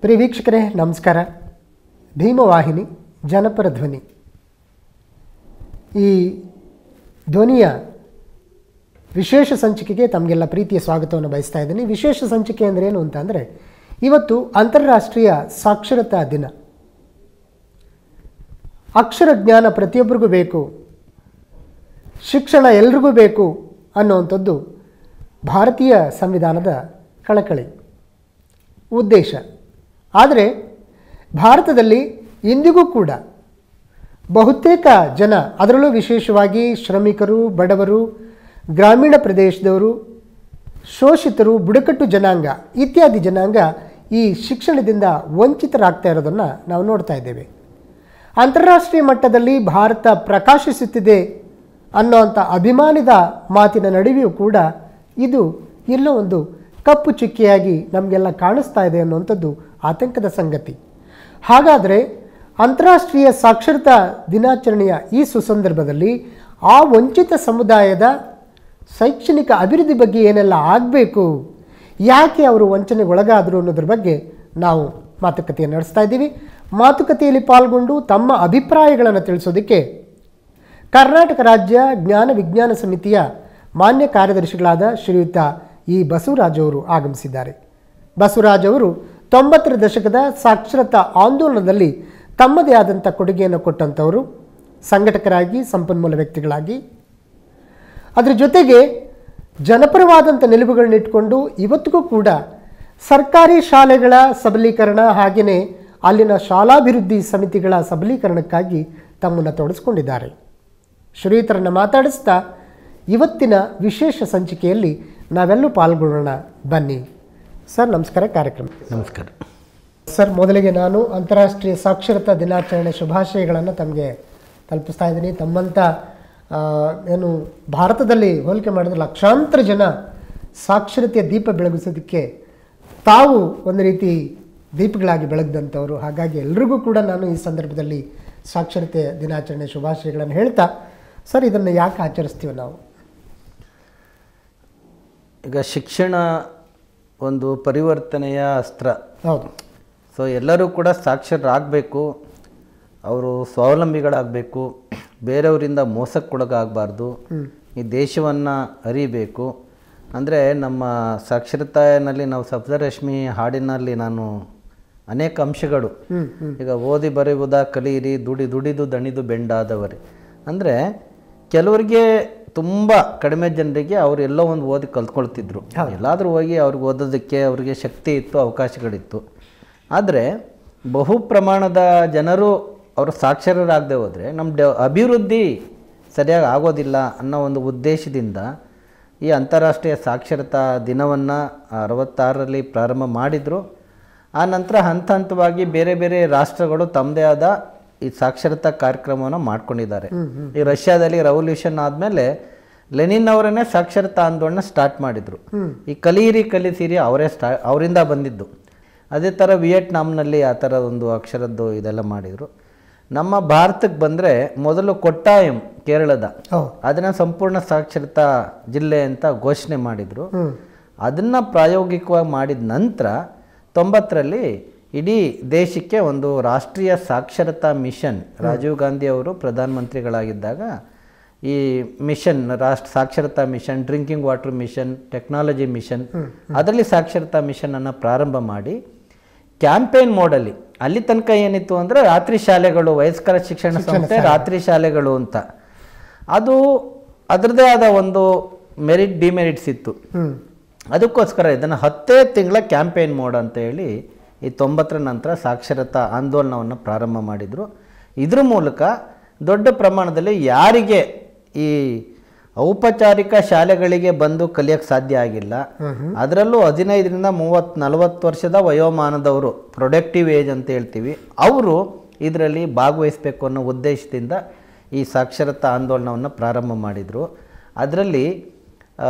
ಪ್ರಿಯ ವೀಕ್ಷಕರೇ ನಮಸ್ಕಾರ ಭೀಮವಾಹಿನಿ ಜನಪರ ಧ್ವನಿ ಈ ಧ್ವನಿಯ ವಿಶೇಷ ಸಂಚಿಕೆಗೆ ತಮಗೆಲ್ಲ ಪ್ರೀತಿಯ ಸ್ವಾಗತವನ್ನು ಬಯಸ್ತಾ ಇದ್ದೀನಿ ವಿಶೇಷ ಸಂಚಿಕೆ ಅಂದರೆ ಏನು ಅಂತಂದರೆ ಇವತ್ತು ಅಂತಾರಾಷ್ಟ್ರೀಯ ಸಾಕ್ಷರತಾ ದಿನ ಅಕ್ಷರ ಜ್ಞಾನ ಪ್ರತಿಯೊಬ್ಬರಿಗೂ ಬೇಕು ಶಿಕ್ಷಣ ಎಲ್ರಿಗೂ ಬೇಕು ಅನ್ನುವಂಥದ್ದು ಭಾರತೀಯ ಸಂವಿಧಾನದ ಕಳಕಳಿ ಉದ್ದೇಶ ಆದರೆ ಭಾರತದಲ್ಲಿ ಇಂದಿಗೂ ಕೂಡ ಬಹುತೇಕ ಜನ ಅದರಲ್ಲೂ ವಿಶೇಷವಾಗಿ ಶ್ರಮಿಕರು ಬಡವರು ಗ್ರಾಮೀಣ ಪ್ರದೇಶದವರು ಶೋಷಿತರು ಬುಡಕಟ್ಟು ಜನಾಂಗ ಇತ್ಯಾದಿ ಜನಾಂಗ ಈ ಶಿಕ್ಷಣದಿಂದ ವಂಚಿತರಾಗ್ತಾ ಇರೋದನ್ನು ನಾವು ನೋಡ್ತಾ ಇದ್ದೇವೆ ಅಂತಾರಾಷ್ಟ್ರೀಯ ಮಟ್ಟದಲ್ಲಿ ಭಾರತ ಪ್ರಕಾಶಿಸುತ್ತಿದೆ ಅನ್ನೋಂಥ ಅಭಿಮಾನದ ಮಾತಿನ ನಡುವೆಯೂ ಕೂಡ ಇದು ಎಲ್ಲೋ ಒಂದು ಕಪ್ಪು ಚುಕ್ಕಿಯಾಗಿ ನಮಗೆಲ್ಲ ಕಾಣಿಸ್ತಾ ಇದೆ ಅನ್ನುವಂಥದ್ದು ಆತಂಕದ ಸಂಗತಿ ಹಾಗಾದರೆ ಅಂತಾರಾಷ್ಟ್ರೀಯ ಸಾಕ್ಷರತಾ ದಿನಾಚರಣೆಯ ಈ ಸುಸಂದರ್ಭದಲ್ಲಿ ಆ ವಂಚಿತ ಸಮುದಾಯದ ಶೈಕ್ಷಣಿಕ ಅಭಿವೃದ್ಧಿ ಬಗ್ಗೆ ಏನೆಲ್ಲ ಆಗಬೇಕು ಯಾಕೆ ಅವರು ವಂಚನೆಗೆ ಒಳಗಾದರು ಅನ್ನೋದ್ರ ಬಗ್ಗೆ ನಾವು ಮಾತುಕತೆಯನ್ನು ನಡೆಸ್ತಾ ಇದ್ದೀವಿ ಮಾತುಕತೆಯಲ್ಲಿ ಪಾಲ್ಗೊಂಡು ತಮ್ಮ ಅಭಿಪ್ರಾಯಗಳನ್ನು ತಿಳಿಸೋದಕ್ಕೆ ಕರ್ನಾಟಕ ರಾಜ್ಯ ಜ್ಞಾನ ವಿಜ್ಞಾನ ಸಮಿತಿಯ ಮಾನ್ಯ ಕಾರ್ಯದರ್ಶಿಗಳಾದ ಶ್ರೀಯುತ ಇ ಬಸವರಾಜ್ ಅವರು ಆಗಮಿಸಿದ್ದಾರೆ ಬಸವರಾಜ್ ಅವರು ತೊಂಬತ್ತರ ದಶಕದ ಸಾಕ್ಷರತಾ ಆಂದೋಲನದಲ್ಲಿ ತಮ್ಮದೇ ಆದಂಥ ಕೊಡುಗೆಯನ್ನು ಕೊಟ್ಟಂಥವರು ಸಂಘಟಕರಾಗಿ ಸಂಪನ್ಮೂಲ ವ್ಯಕ್ತಿಗಳಾಗಿ ಅದರ ಜೊತೆಗೆ ಜನಪರವಾದಂಥ ನಿಲುವುಗಳನ್ನ ಇಟ್ಕೊಂಡು ಇವತ್ತಿಗೂ ಕೂಡ ಸರ್ಕಾರಿ ಶಾಲೆಗಳ ಸಬಲೀಕರಣ ಹಾಗೆಯೇ ಅಲ್ಲಿನ ಶಾಲಾಭಿವೃದ್ಧಿ ಸಮಿತಿಗಳ ಸಬಲೀಕರಣಕ್ಕಾಗಿ ತಮ್ಮನ್ನು ತೊಡಗಿಸ್ಕೊಂಡಿದ್ದಾರೆ ಶ್ರೀಯುತರನ್ನು ಮಾತಾಡಿಸ್ತಾ ಇವತ್ತಿನ ವಿಶೇಷ ಸಂಚಿಕೆಯಲ್ಲಿ ನಾವೆಲ್ಲೂ ಪಾಲ್ಗೊಳ್ಳೋಣ ಬನ್ನಿ ಸರ್ ನಮಸ್ಕಾರ ಕಾರ್ಯಕ್ರಮ ನಮಸ್ಕಾರ ಸರ್ ಮೊದಲಿಗೆ ನಾನು ಅಂತಾರಾಷ್ಟ್ರೀಯ ಸಾಕ್ಷರತಾ ದಿನಾಚರಣೆ ಶುಭಾಶಯಗಳನ್ನು ತಮಗೆ ತಲುಪಿಸ್ತಾ ಇದ್ದೀನಿ ತಮ್ಮಂಥ ಆ, ಏನು ಭಾರತದಲ್ಲಿ ಹೋಲಿಕೆ ಮಾಡಿದ್ರೆ ಲಕ್ಷಾಂತರ ಜನ ಸಾಕ್ಷರತೆಯ ದೀಪ ಬೆಳಗಿಸೋದಕ್ಕೆ ತಾವು ಒಂದು ರೀತಿ ದೀಪಗಳಾಗಿ ಬೆಳಗ್ದಂಥವ್ರು ಹಾಗಾಗಿ ಎಲ್ರಿಗೂ ಕೂಡ ನಾನು ಈ ಸಂದರ್ಭದಲ್ಲಿ ಸಾಕ್ಷರತೆ ದಿನಾಚರಣೆ ಶುಭಾಶಯಗಳನ್ನು ಹೇಳ್ತಾ ಸರ್ ಇದನ್ನು ಯಾಕೆ ಆಚರಿಸ್ತೀವಿ ನಾವು ಈಗ ಶಿಕ್ಷಣ ಒಂದು ಪರಿವರ್ತನೆಯ ಅಸ್ತ್ರ ಹೌದು ಸೊ ಎಲ್ಲರೂ ಕೂಡ ಸಾಕ್ಷರರಾಗಬೇಕು ಅವರು ಸ್ವಾವಲಂಬಿಗಳಾಗಬೇಕು ಬೇರೆಯವರಿಂದ ಮೋಸಕ್ಕೊಳಗಾಗಬಾರ್ದು ಈ ದೇಶವನ್ನು ಅರಿಬೇಕು ಅಂದರೆ ನಮ್ಮ ಸಾಕ್ಷರತೆಯಲ್ಲಿ ನಾವು ಸಪ್ತರಶ್ಮಿ ಹಾಡಿನಲ್ಲಿ ನಾನು ಅನೇಕ ಅಂಶಗಳು ಈಗ ಓದಿ ಬರೆಯುವುದ ಕಲಿಯಿರಿ ದುಡಿ ದುಡಿದು ದಣಿದು ಬೆಂಡಾದವರೇ ಅಂದರೆ ಕೆಲವರಿಗೆ ತುಂಬ ಕಡಿಮೆ ಜನರಿಗೆ ಅವ್ರು ಎಲ್ಲೋ ಒಂದು ಓದಿ ಕಲ್ತ್ಕೊಳ್ತಿದ್ರು ಎಲ್ಲಾದರೂ ಹೋಗಿ ಅವ್ರಿಗೆ ಓದೋದಕ್ಕೆ ಅವ್ರಿಗೆ ಶಕ್ತಿ ಇತ್ತು ಅವಕಾಶಗಳಿತ್ತು ಆದರೆ ಬಹು ಪ್ರಮಾಣದ ಜನರು ಅವರು ಸಾಕ್ಷರರಾಗದೆ ಹೋದರೆ ನಮ್ಮ ಡೆ ಅಭಿವೃದ್ಧಿ ಸರಿಯಾಗಿ ಆಗೋದಿಲ್ಲ ಅನ್ನೋ ಒಂದು ಉದ್ದೇಶದಿಂದ ಈ ಅಂತಾರಾಷ್ಟ್ರೀಯ ಸಾಕ್ಷರತಾ ದಿನವನ್ನು ಅರವತ್ತಾರರಲ್ಲಿ ಪ್ರಾರಂಭ ಮಾಡಿದರು ಆ ನಂತರ ಹಂತ ಹಂತವಾಗಿ ಬೇರೆ ಬೇರೆ ರಾಷ್ಟ್ರಗಳು ತಮ್ಮದೇ ಆದ ಈ ಸಾಕ್ಷರತಾ ಕಾರ್ಯಕ್ರಮವನ್ನು ಮಾಡ್ಕೊಂಡಿದ್ದಾರೆ ಈ ರಷ್ಯಾದಲ್ಲಿ ರೆವಲ್ಯೂಷನ್ ಆದಮೇಲೆ ಲೆನಿನ್ ಅವರನ್ನೇ ಸಾಕ್ಷರತಾ ಆಂದೋಲನ ಸ್ಟಾರ್ಟ್ ಮಾಡಿದರು ಈ ಕಲಿಯಿರಿ ಕಲಿಸಿರಿ ಅವರೇ ಸ್ಟಾ ಅವರಿಂದ ಬಂದಿದ್ದು ಅದೇ ಥರ ವಿಯೆಟ್ನಾಂನಲ್ಲಿ ಆ ಥರ ಒಂದು ಅಕ್ಷರದ್ದು ಇದೆಲ್ಲ ಮಾಡಿದರು ನಮ್ಮ ಭಾರತಕ್ಕೆ ಬಂದರೆ ಮೊದಲು ಕೊಟ್ಟಾಯಂ ಕೇರಳದ ಹೌದು ಅದನ್ನು ಸಂಪೂರ್ಣ ಸಾಕ್ಷರತಾ ಜಿಲ್ಲೆ ಅಂತ ಘೋಷಣೆ ಮಾಡಿದರು ಅದನ್ನು ಪ್ರಾಯೋಗಿಕವಾಗಿ ಮಾಡಿದ ನಂತರ ತೊಂಬತ್ತರಲ್ಲಿ ಇಡೀ ದೇಶಕ್ಕೆ ಒಂದು ರಾಷ್ಟ್ರೀಯ ಸಾಕ್ಷರತಾ ಮಿಷನ್ ರಾಜೀವ್ ಗಾಂಧಿ ಅವರು ಪ್ರಧಾನಮಂತ್ರಿಗಳಾಗಿದ್ದಾಗ ಈ ಮಿಷನ್ ರಾಷ್ಟ್ರ ಸಾಕ್ಷರತಾ mission drinking water mission technology mission ಅದರಲ್ಲಿ ಸಾಕ್ಷರತಾ ಮಿಷನನ್ನು ಪ್ರಾರಂಭ ಮಾಡಿ ಕ್ಯಾಂಪೇನ್ ಮೋಡಲ್ಲಿ ಅಲ್ಲಿ ತನಕ ಏನಿತ್ತು ಅಂದರೆ ರಾತ್ರಿ ಶಾಲೆಗಳು ವಯಸ್ಕರ ಶಿಕ್ಷಣ ಸಂಸ್ಥೆ ರಾತ್ರಿ ಶಾಲೆಗಳು ಅಂತ ಅದು ಅದರದೇ ಆದ ಒಂದು ಮೆರಿಟ್ ಡಿಮೆರಿಟ್ಸ್ ಇತ್ತು ಹ್ಞೂ ಅದಕ್ಕೋಸ್ಕರ ಇದನ್ನು ಹತ್ತೇ ತಿಂಗಳ ಕ್ಯಾಂಪೇನ್ ಮೋಡ್ ಅಂತ ಹೇಳಿ ಈ ತೊಂಬತ್ತರ ನಂತರ ಸಾಕ್ಷರತಾ ಆಂದೋಲನವನ್ನು ಪ್ರಾರಂಭ ಮಾಡಿದರು ಇದ್ರ ಮೂಲಕ ದೊಡ್ಡ ಪ್ರಮಾಣದಲ್ಲಿ ಯಾರಿಗೆ ಈ ಔಪಚಾರಿಕ ಶಾಲೆಗಳಿಗೆ ಬಂದು ಕಲಿಯೋಕ್ಕೆ ಸಾಧ್ಯ ಆಗಿಲ್ಲ ಅದರಲ್ಲೂ ಹದಿನೈದರಿಂದ ಮೂವತ್ತು ನಲವತ್ತು ವರ್ಷದ ವಯೋಮಾನದವರು ಪ್ರೊಡಕ್ಟಿವ್ ಏಜ್ ಅಂತ ಹೇಳ್ತೀವಿ ಅವರು ಇದರಲ್ಲಿ ಭಾಗವಹಿಸಬೇಕು ಅನ್ನೋ ಉದ್ದೇಶದಿಂದ ಈ ಸಾಕ್ಷರತಾ ಆಂದೋಲನವನ್ನು ಪ್ರಾರಂಭ ಮಾಡಿದರು ಅದರಲ್ಲಿ ಆ,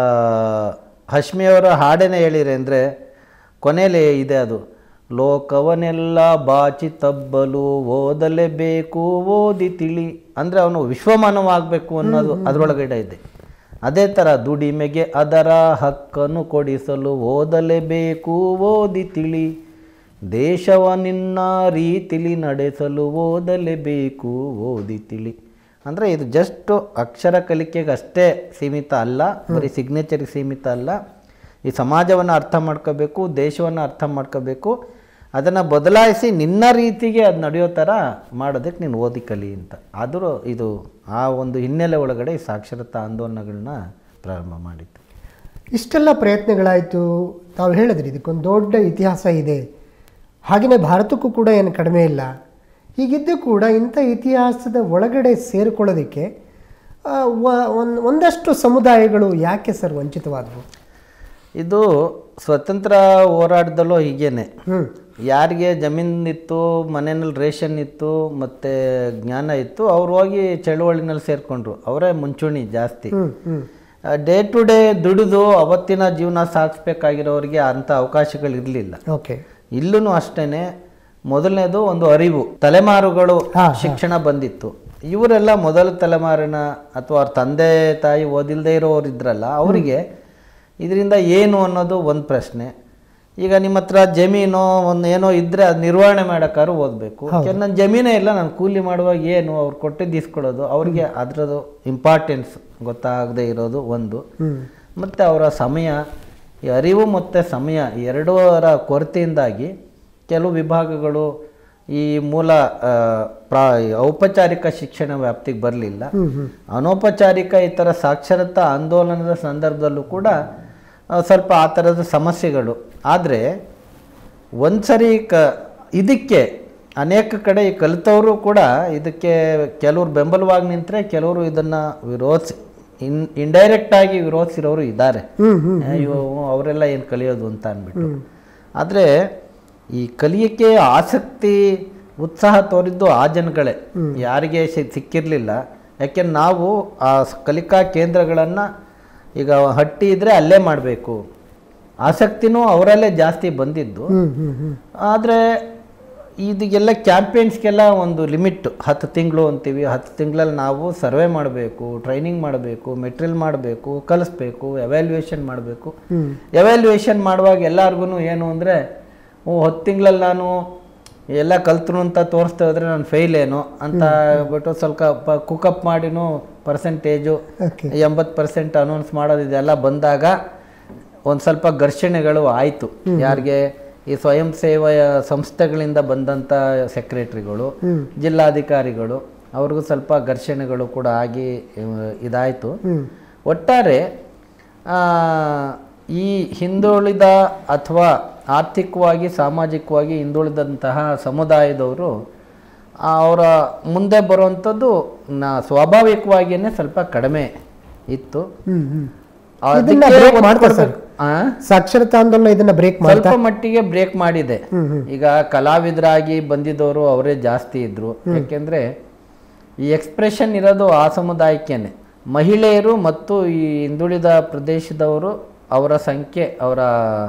ಹಶ್ಮಿಯವರ ಹಾಡೇನೆ ಹೇಳಿರಿ ಅಂದರೆ ಕೊನೆಯಲ್ಲಿ ಇದೆ ಅದು ಲೋಕವನ್ನೆಲ್ಲ ಬಾಚಿ ತಬ್ಬಲು ಓದಲೇಬೇಕು ಓದಿ ತಿಳಿ ಅಂದರೆ ಅವನು ವಿಶ್ವಮಾನವಾಗಬೇಕು ಅನ್ನೋದು ಅದರೊಳಗಡೆ ಇದೆ ಅದೇ ಥರ ದುಡಿಮೆಗೆ ಅದರ ಹಕ್ಕನ್ನು ಕೊಡಿಸಲು ಓದಲೇಬೇಕು ಓದಿ ತಿಳಿ ದೇಶವ ನಿನ್ನ ರೀತಿಲಿ ನಡೆಸಲು ಓದಲೇಬೇಕು ಓದಿ ತಿಳಿ ಅಂದರೆ ಇದು ಜಸ್ಟ್ ಅಕ್ಷರ ಕಲಿಕೆಗೆ ಅಷ್ಟೇ ಸೀಮಿತ ಅಲ್ಲ ಬರೀ ಸಿಗ್ನೇಚರ್ಗೆ ಸೀಮಿತ ಅಲ್ಲ ಈ ಸಮಾಜವನ್ನು ಅರ್ಥ ಮಾಡ್ಕೋಬೇಕು ದೇಶವನ್ನು ಅರ್ಥ ಮಾಡ್ಕೋಬೇಕು ಅದನ್ನು ಬದಲಾಯಿಸಿ ನಿನ್ನ ರೀತಿಗೆ ಅದು ನಡೆಯೋ ಥರ ಮಾಡೋದಕ್ಕೆ ನೀನು ಓದಿ ಕಲಿ ಅಂತ ಆದರೂ ಇದು ಆ ಒಂದು ಹಿನ್ನೆಲೆ ಒಳಗಡೆ ಈ ಸಾಕ್ಷರತಾ ಆಂದೋಲನಗಳನ್ನ ಪ್ರಾರಂಭ ಮಾಡಿತ್ತು ಇಷ್ಟೆಲ್ಲ ಪ್ರಯತ್ನಗಳಾಯಿತು ತಾವು ಹೇಳಿದ್ರಿ ಇದಕ್ಕೊಂದು ದೊಡ್ಡ ಇತಿಹಾಸ ಇದೆ ಹಾಗೆಯೇ ಭಾರತಕ್ಕೂ ಕೂಡ ಏನು ಕಡಿಮೆ ಇಲ್ಲ ಹೀಗಿದ್ದು ಕೂಡ ಇಂಥ ಇತಿಹಾಸದ ಒಳಗಡೆ ಸೇರಿಕೊಳ್ಳೋದಕ್ಕೆ ಆ, ವ- ಒಂದ್- ಒಂದಷ್ಟು ಸಮುದಾಯಗಳು ಯಾಕೆ ಸರ್ ವಂಚಿತವಾದವು ಇದು ಸ್ವತಂತ್ರ ಹೋರಾಟದಲ್ಲೂ ಹೀಗೇನೆ ಹ್ಞೂ ಯಾರಿಗೆ ಜಮೀನಿತ್ತು ಮನೆಯಲ್ಲಿ ರೇಷನ್ ಇತ್ತು ಮತ್ತು ಜ್ಞಾನ ಇತ್ತು ಅವ್ರು ಹೋಗಿ ಚಳುವಳಿನಲ್ಲಿ ಸೇರಿಕೊಂಡ್ರು ಅವರೇ ಮುಂಚೂಣಿ ಜಾಸ್ತಿ ಹ್ಞೂ ಹ್ಞೂ ಡೇ ಟು ಡೇ ದುಡಿದು ಅವತ್ತಿನ ಜೀವನ ಸಾಗಿಸ್ಬೇಕಾಗಿರೋರಿಗೆ ಅಂಥ ಅವಕಾಶಗಳಿರಲಿಲ್ಲ ಓಕೆ ಇಲ್ಲೂ ಅಷ್ಟೇ ಮೊದಲನೇದು ಒಂದು ಅರಿವು ತಲೆಮಾರುಗಳು ಹಾ, ಹಾ. ಶಿಕ್ಷಣ ಬಂದಿತ್ತು ಇವರೆಲ್ಲ ಮೊದಲ ತಲೆಮಾರಿನ ಅಥವಾ ಅವ್ರ ತಂದೆ ತಾಯಿ ಓದಿಲ್ಲದೆ ಇರೋರು ಇದ್ರಲ್ಲ ಅವರಿಗೆ ಇದರಿಂದ ಏನು ಅನ್ನೋದು ಒಂದು ಪ್ರಶ್ನೆ ಈಗ ನಿಮ್ಮ ಹತ್ರ ಜಮೀನು ಒಂದು ಏನೋ ಇದ್ದರೆ ಅದು ನಿರ್ವಹಣೆ ಮಾಡೋಕ್ಕಾದ್ರು ಓದಬೇಕು ನನ್ನ ಜಮೀನೇ ಇಲ್ಲ ನಾನು ಕೂಲಿ ಮಾಡುವಾಗ ಏನು ಅವ್ರು ಕೊಟ್ಟಿದ್ದು ಇಸ್ಕೊಳ್ಳೋದು ಅವ್ರಿಗೆ ಅದರದ್ದು ಇಂಪಾರ್ಟೆನ್ಸ್ ಗೊತ್ತಾಗದೇ ಇರೋದು ಒಂದು ಹ್ಞೂ ಮತ್ತು ಅವರ ಸಮಯ ಈ ಅರಿವು ಮತ್ತು ಸಮಯ ಎರಡರ ಕೊರತೆಯಿಂದಾಗಿ ಕೆಲವು ವಿಭಾಗಗಳು ಈ ಮೂಲ ಆ, ಪ್ರಾ ಔಪಚಾರಿಕ ಶಿಕ್ಷಣ ವ್ಯಾಪ್ತಿಗೆ ಬರಲಿಲ್ಲ ಹ್ಞೂ ಹ್ಞೂ ಅನೌಪಚಾರಿಕ ಈ ಥರ ಸಾಕ್ಷರತಾ ಆಂದೋಲನದ ಸಂದರ್ಭದಲ್ಲೂ ಕೂಡ ಆ, ಸ್ವಲ್ಪ ಆ ಥರದ ಸಮಸ್ಯೆಗಳು ಆದರೆ ಒಂದ್ಸರಿ ಕ ಇದಕ್ಕೆ ಅನೇಕ ಕಡೆ ಈ ಕಲಿತವರು ಕೂಡ ಇದಕ್ಕೆ ಕೆಲವರು ಬೆಂಬಲವಾಗಿ ನಿಂತರೆ ಕೆಲವರು ಇದನ್ನು ವಿರೋಧಿಸಿ ಇನ್ ಇಂಡೈರೆಕ್ಟಾಗಿ ವಿರೋಧಿಸಿರೋರು ಇದ್ದಾರೆ ಹ್ಞೂ ಹ್ಞೂ ಅಯ್ಯೋ ಅವರೆಲ್ಲ ಏನು ಕಲಿಯೋದು ಅಂತ ಅಂದ್ಬಿಟ್ಟು ಆದರೆ ಈ ಕಲಿಯಕ್ಕೆ ಆಸಕ್ತಿ ಉತ್ಸಾಹ ತೋರಿದ್ದು ಆ ಜನಗಳೇ ಯಾರಿಗೆ ಸಿ- ಸಿಕ್ಕಿರ್ಲಿಲ್ಲ ಯಾಕೆಂದ್ರೆ ನಾವು ಆ ಸ್- ಕಲಿಕಾ ಕೇಂದ್ರಗಳನ್ನು ಈಗ ಹಟ್ಟಿ ಇದ್ದರೆ ಅಲ್ಲೇ ಮಾಡಬೇಕು ಆಸಕ್ತಿನೂ ಅವರಲ್ಲೇ ಜಾಸ್ತಿ ಬಂದಿದ್ದು ಹ್ಞೂ ಹ್ಞೂ ಹ್ಞೂ ಆದರೆ ಇದಕ್ಕೆಲ್ಲ ಕ್ಯಾಂಪೇನ್ಸ್ಗೆಲ್ಲ ಒಂದು ಲಿಮಿಟ್ ಹತ್ತು ತಿಂಗಳು ಅಂತೀವಿ ಹತ್ತು ತಿಂಗಳಲ್ಲಿ ನಾವು ಸರ್ವೆ ಮಾಡಬೇಕು ಟ್ರೈನಿಂಗ್ ಮಾಡಬೇಕು ಮೆಟೀರಿಯಲ್ ಮಾಡಬೇಕು ಕಲಿಸ್ಬೇಕು ಎವ್ಯಾಲ್ಯೂಯೇಷನ್ ಮಾಡಬೇಕು ಹ್ಞೂ ಎವ್ಯಾಲ್ಯೂಯೇಷನ್ ಮಾಡುವಾಗ ಎಲ್ಲರಿಗೂ ಏನು ಅಂದರೆ ಓ ಹತ್ತು ತಿಂಗಳಲ್ಲಿ ನಾನು ಎಲ್ಲ ಕಲ್ತರು ಅಂತ ತೋರಿಸ್ತಾ ಹೋದ್ರೆ ನಾನು ಫೇಲ್ ಏನು ಅಂತ ಬಿಟ್ಟು ಸ್ವಲ್ಪ ಕುಕಪ್ ಮಾಡಿನೂ ಪರ್ಸೆಂಟೇಜು ಓಕೆ ಎಂಬತ್ತು ಪರ್ಸೆಂಟ್ ಅನೌನ್ಸ್ ಮಾಡೋದು ಇದೆಲ್ಲ ಬಂದಾಗ ಒಂದು ಸ್ವಲ್ಪ ಘರ್ಷಣೆಗಳು ಆಯಿತು ಯಾರಿಗೆ ಈ ಸ್ವಯಂ ಸೇವೆಯ ಸಂಸ್ಥೆಗಳಿಂದ ಬಂದಂಥ ಸೆಕ್ರೆಟ್ರಿಗಳು ಹ್ಮ್. ಜಿಲ್ಲಾಧಿಕಾರಿಗಳು ಅವ್ರಿಗೂ ಸ್ವಲ್ಪ ಘರ್ಷಣೆಗಳು ಕೂಡ ಆಗಿ ಆ, ಇದಾಯಿತು ಹ್ಞೂ ಒಟ್ಟಾರೆ ಆ, ಈ ಹಿಂದುಳಿದ ಅಥವಾ ಆರ್ಥಿಕವಾಗಿ ಸಾಮಾಜಿಕವಾಗಿ ಹಿಂದುಳಿದಂತಹ ಸಮುದಾಯದವರು ಅವರ ಮುಂದೆ ಬರುವಂಥದ್ದು ನಾ ಸ್ವಾಭಾವಿಕವಾಗಿಯೇ ಸ್ವಲ್ಪ ಕಡಿಮೆ ಇತ್ತು ಹ್ಞೂ ಹ್ಞೂ ಅದಕ್ಕೆ ಇದನ್ನ break ಒತ್ತು ಮಾಡ್ತಾ ಸರ್? ಕೊಡ್ಬೇಕು. ಆ? ಸಾಕ್ಷರತಾ ಆಂದೋಲನ ಇದನ್ನ ಬ್ರೇಕ್ ಮಾಡ್ತಾ ಸ್ವಲ್ಪ ಮಟ್ಟಿಗೆ ಬ್ರೇಕ್ ಮಾಡಿದೆ ಹ್ಮ್ ಹ್ಮ್ ಈಗ ಕಲಾವಿದರಾಗಿ ಬಂದಿದ್ದವರು ಅವರೇ ಜಾಸ್ತಿ ಇದ್ರು ಯಾಕೆಂದ್ರೆ ಈ ಎಕ್ಸ್ಪ್ರೆಷನ್ ಇರೋದು ಆ ಸಮುದಾಯಕ್ಕೇನೆ ಮಹಿಳೆಯರು ಮತ್ತು ಈ ಹಿಂದುಳಿದ ಪ್ರದೇಶದವರು ಅವರ ಸಂಖ್ಯೆ ಅವರ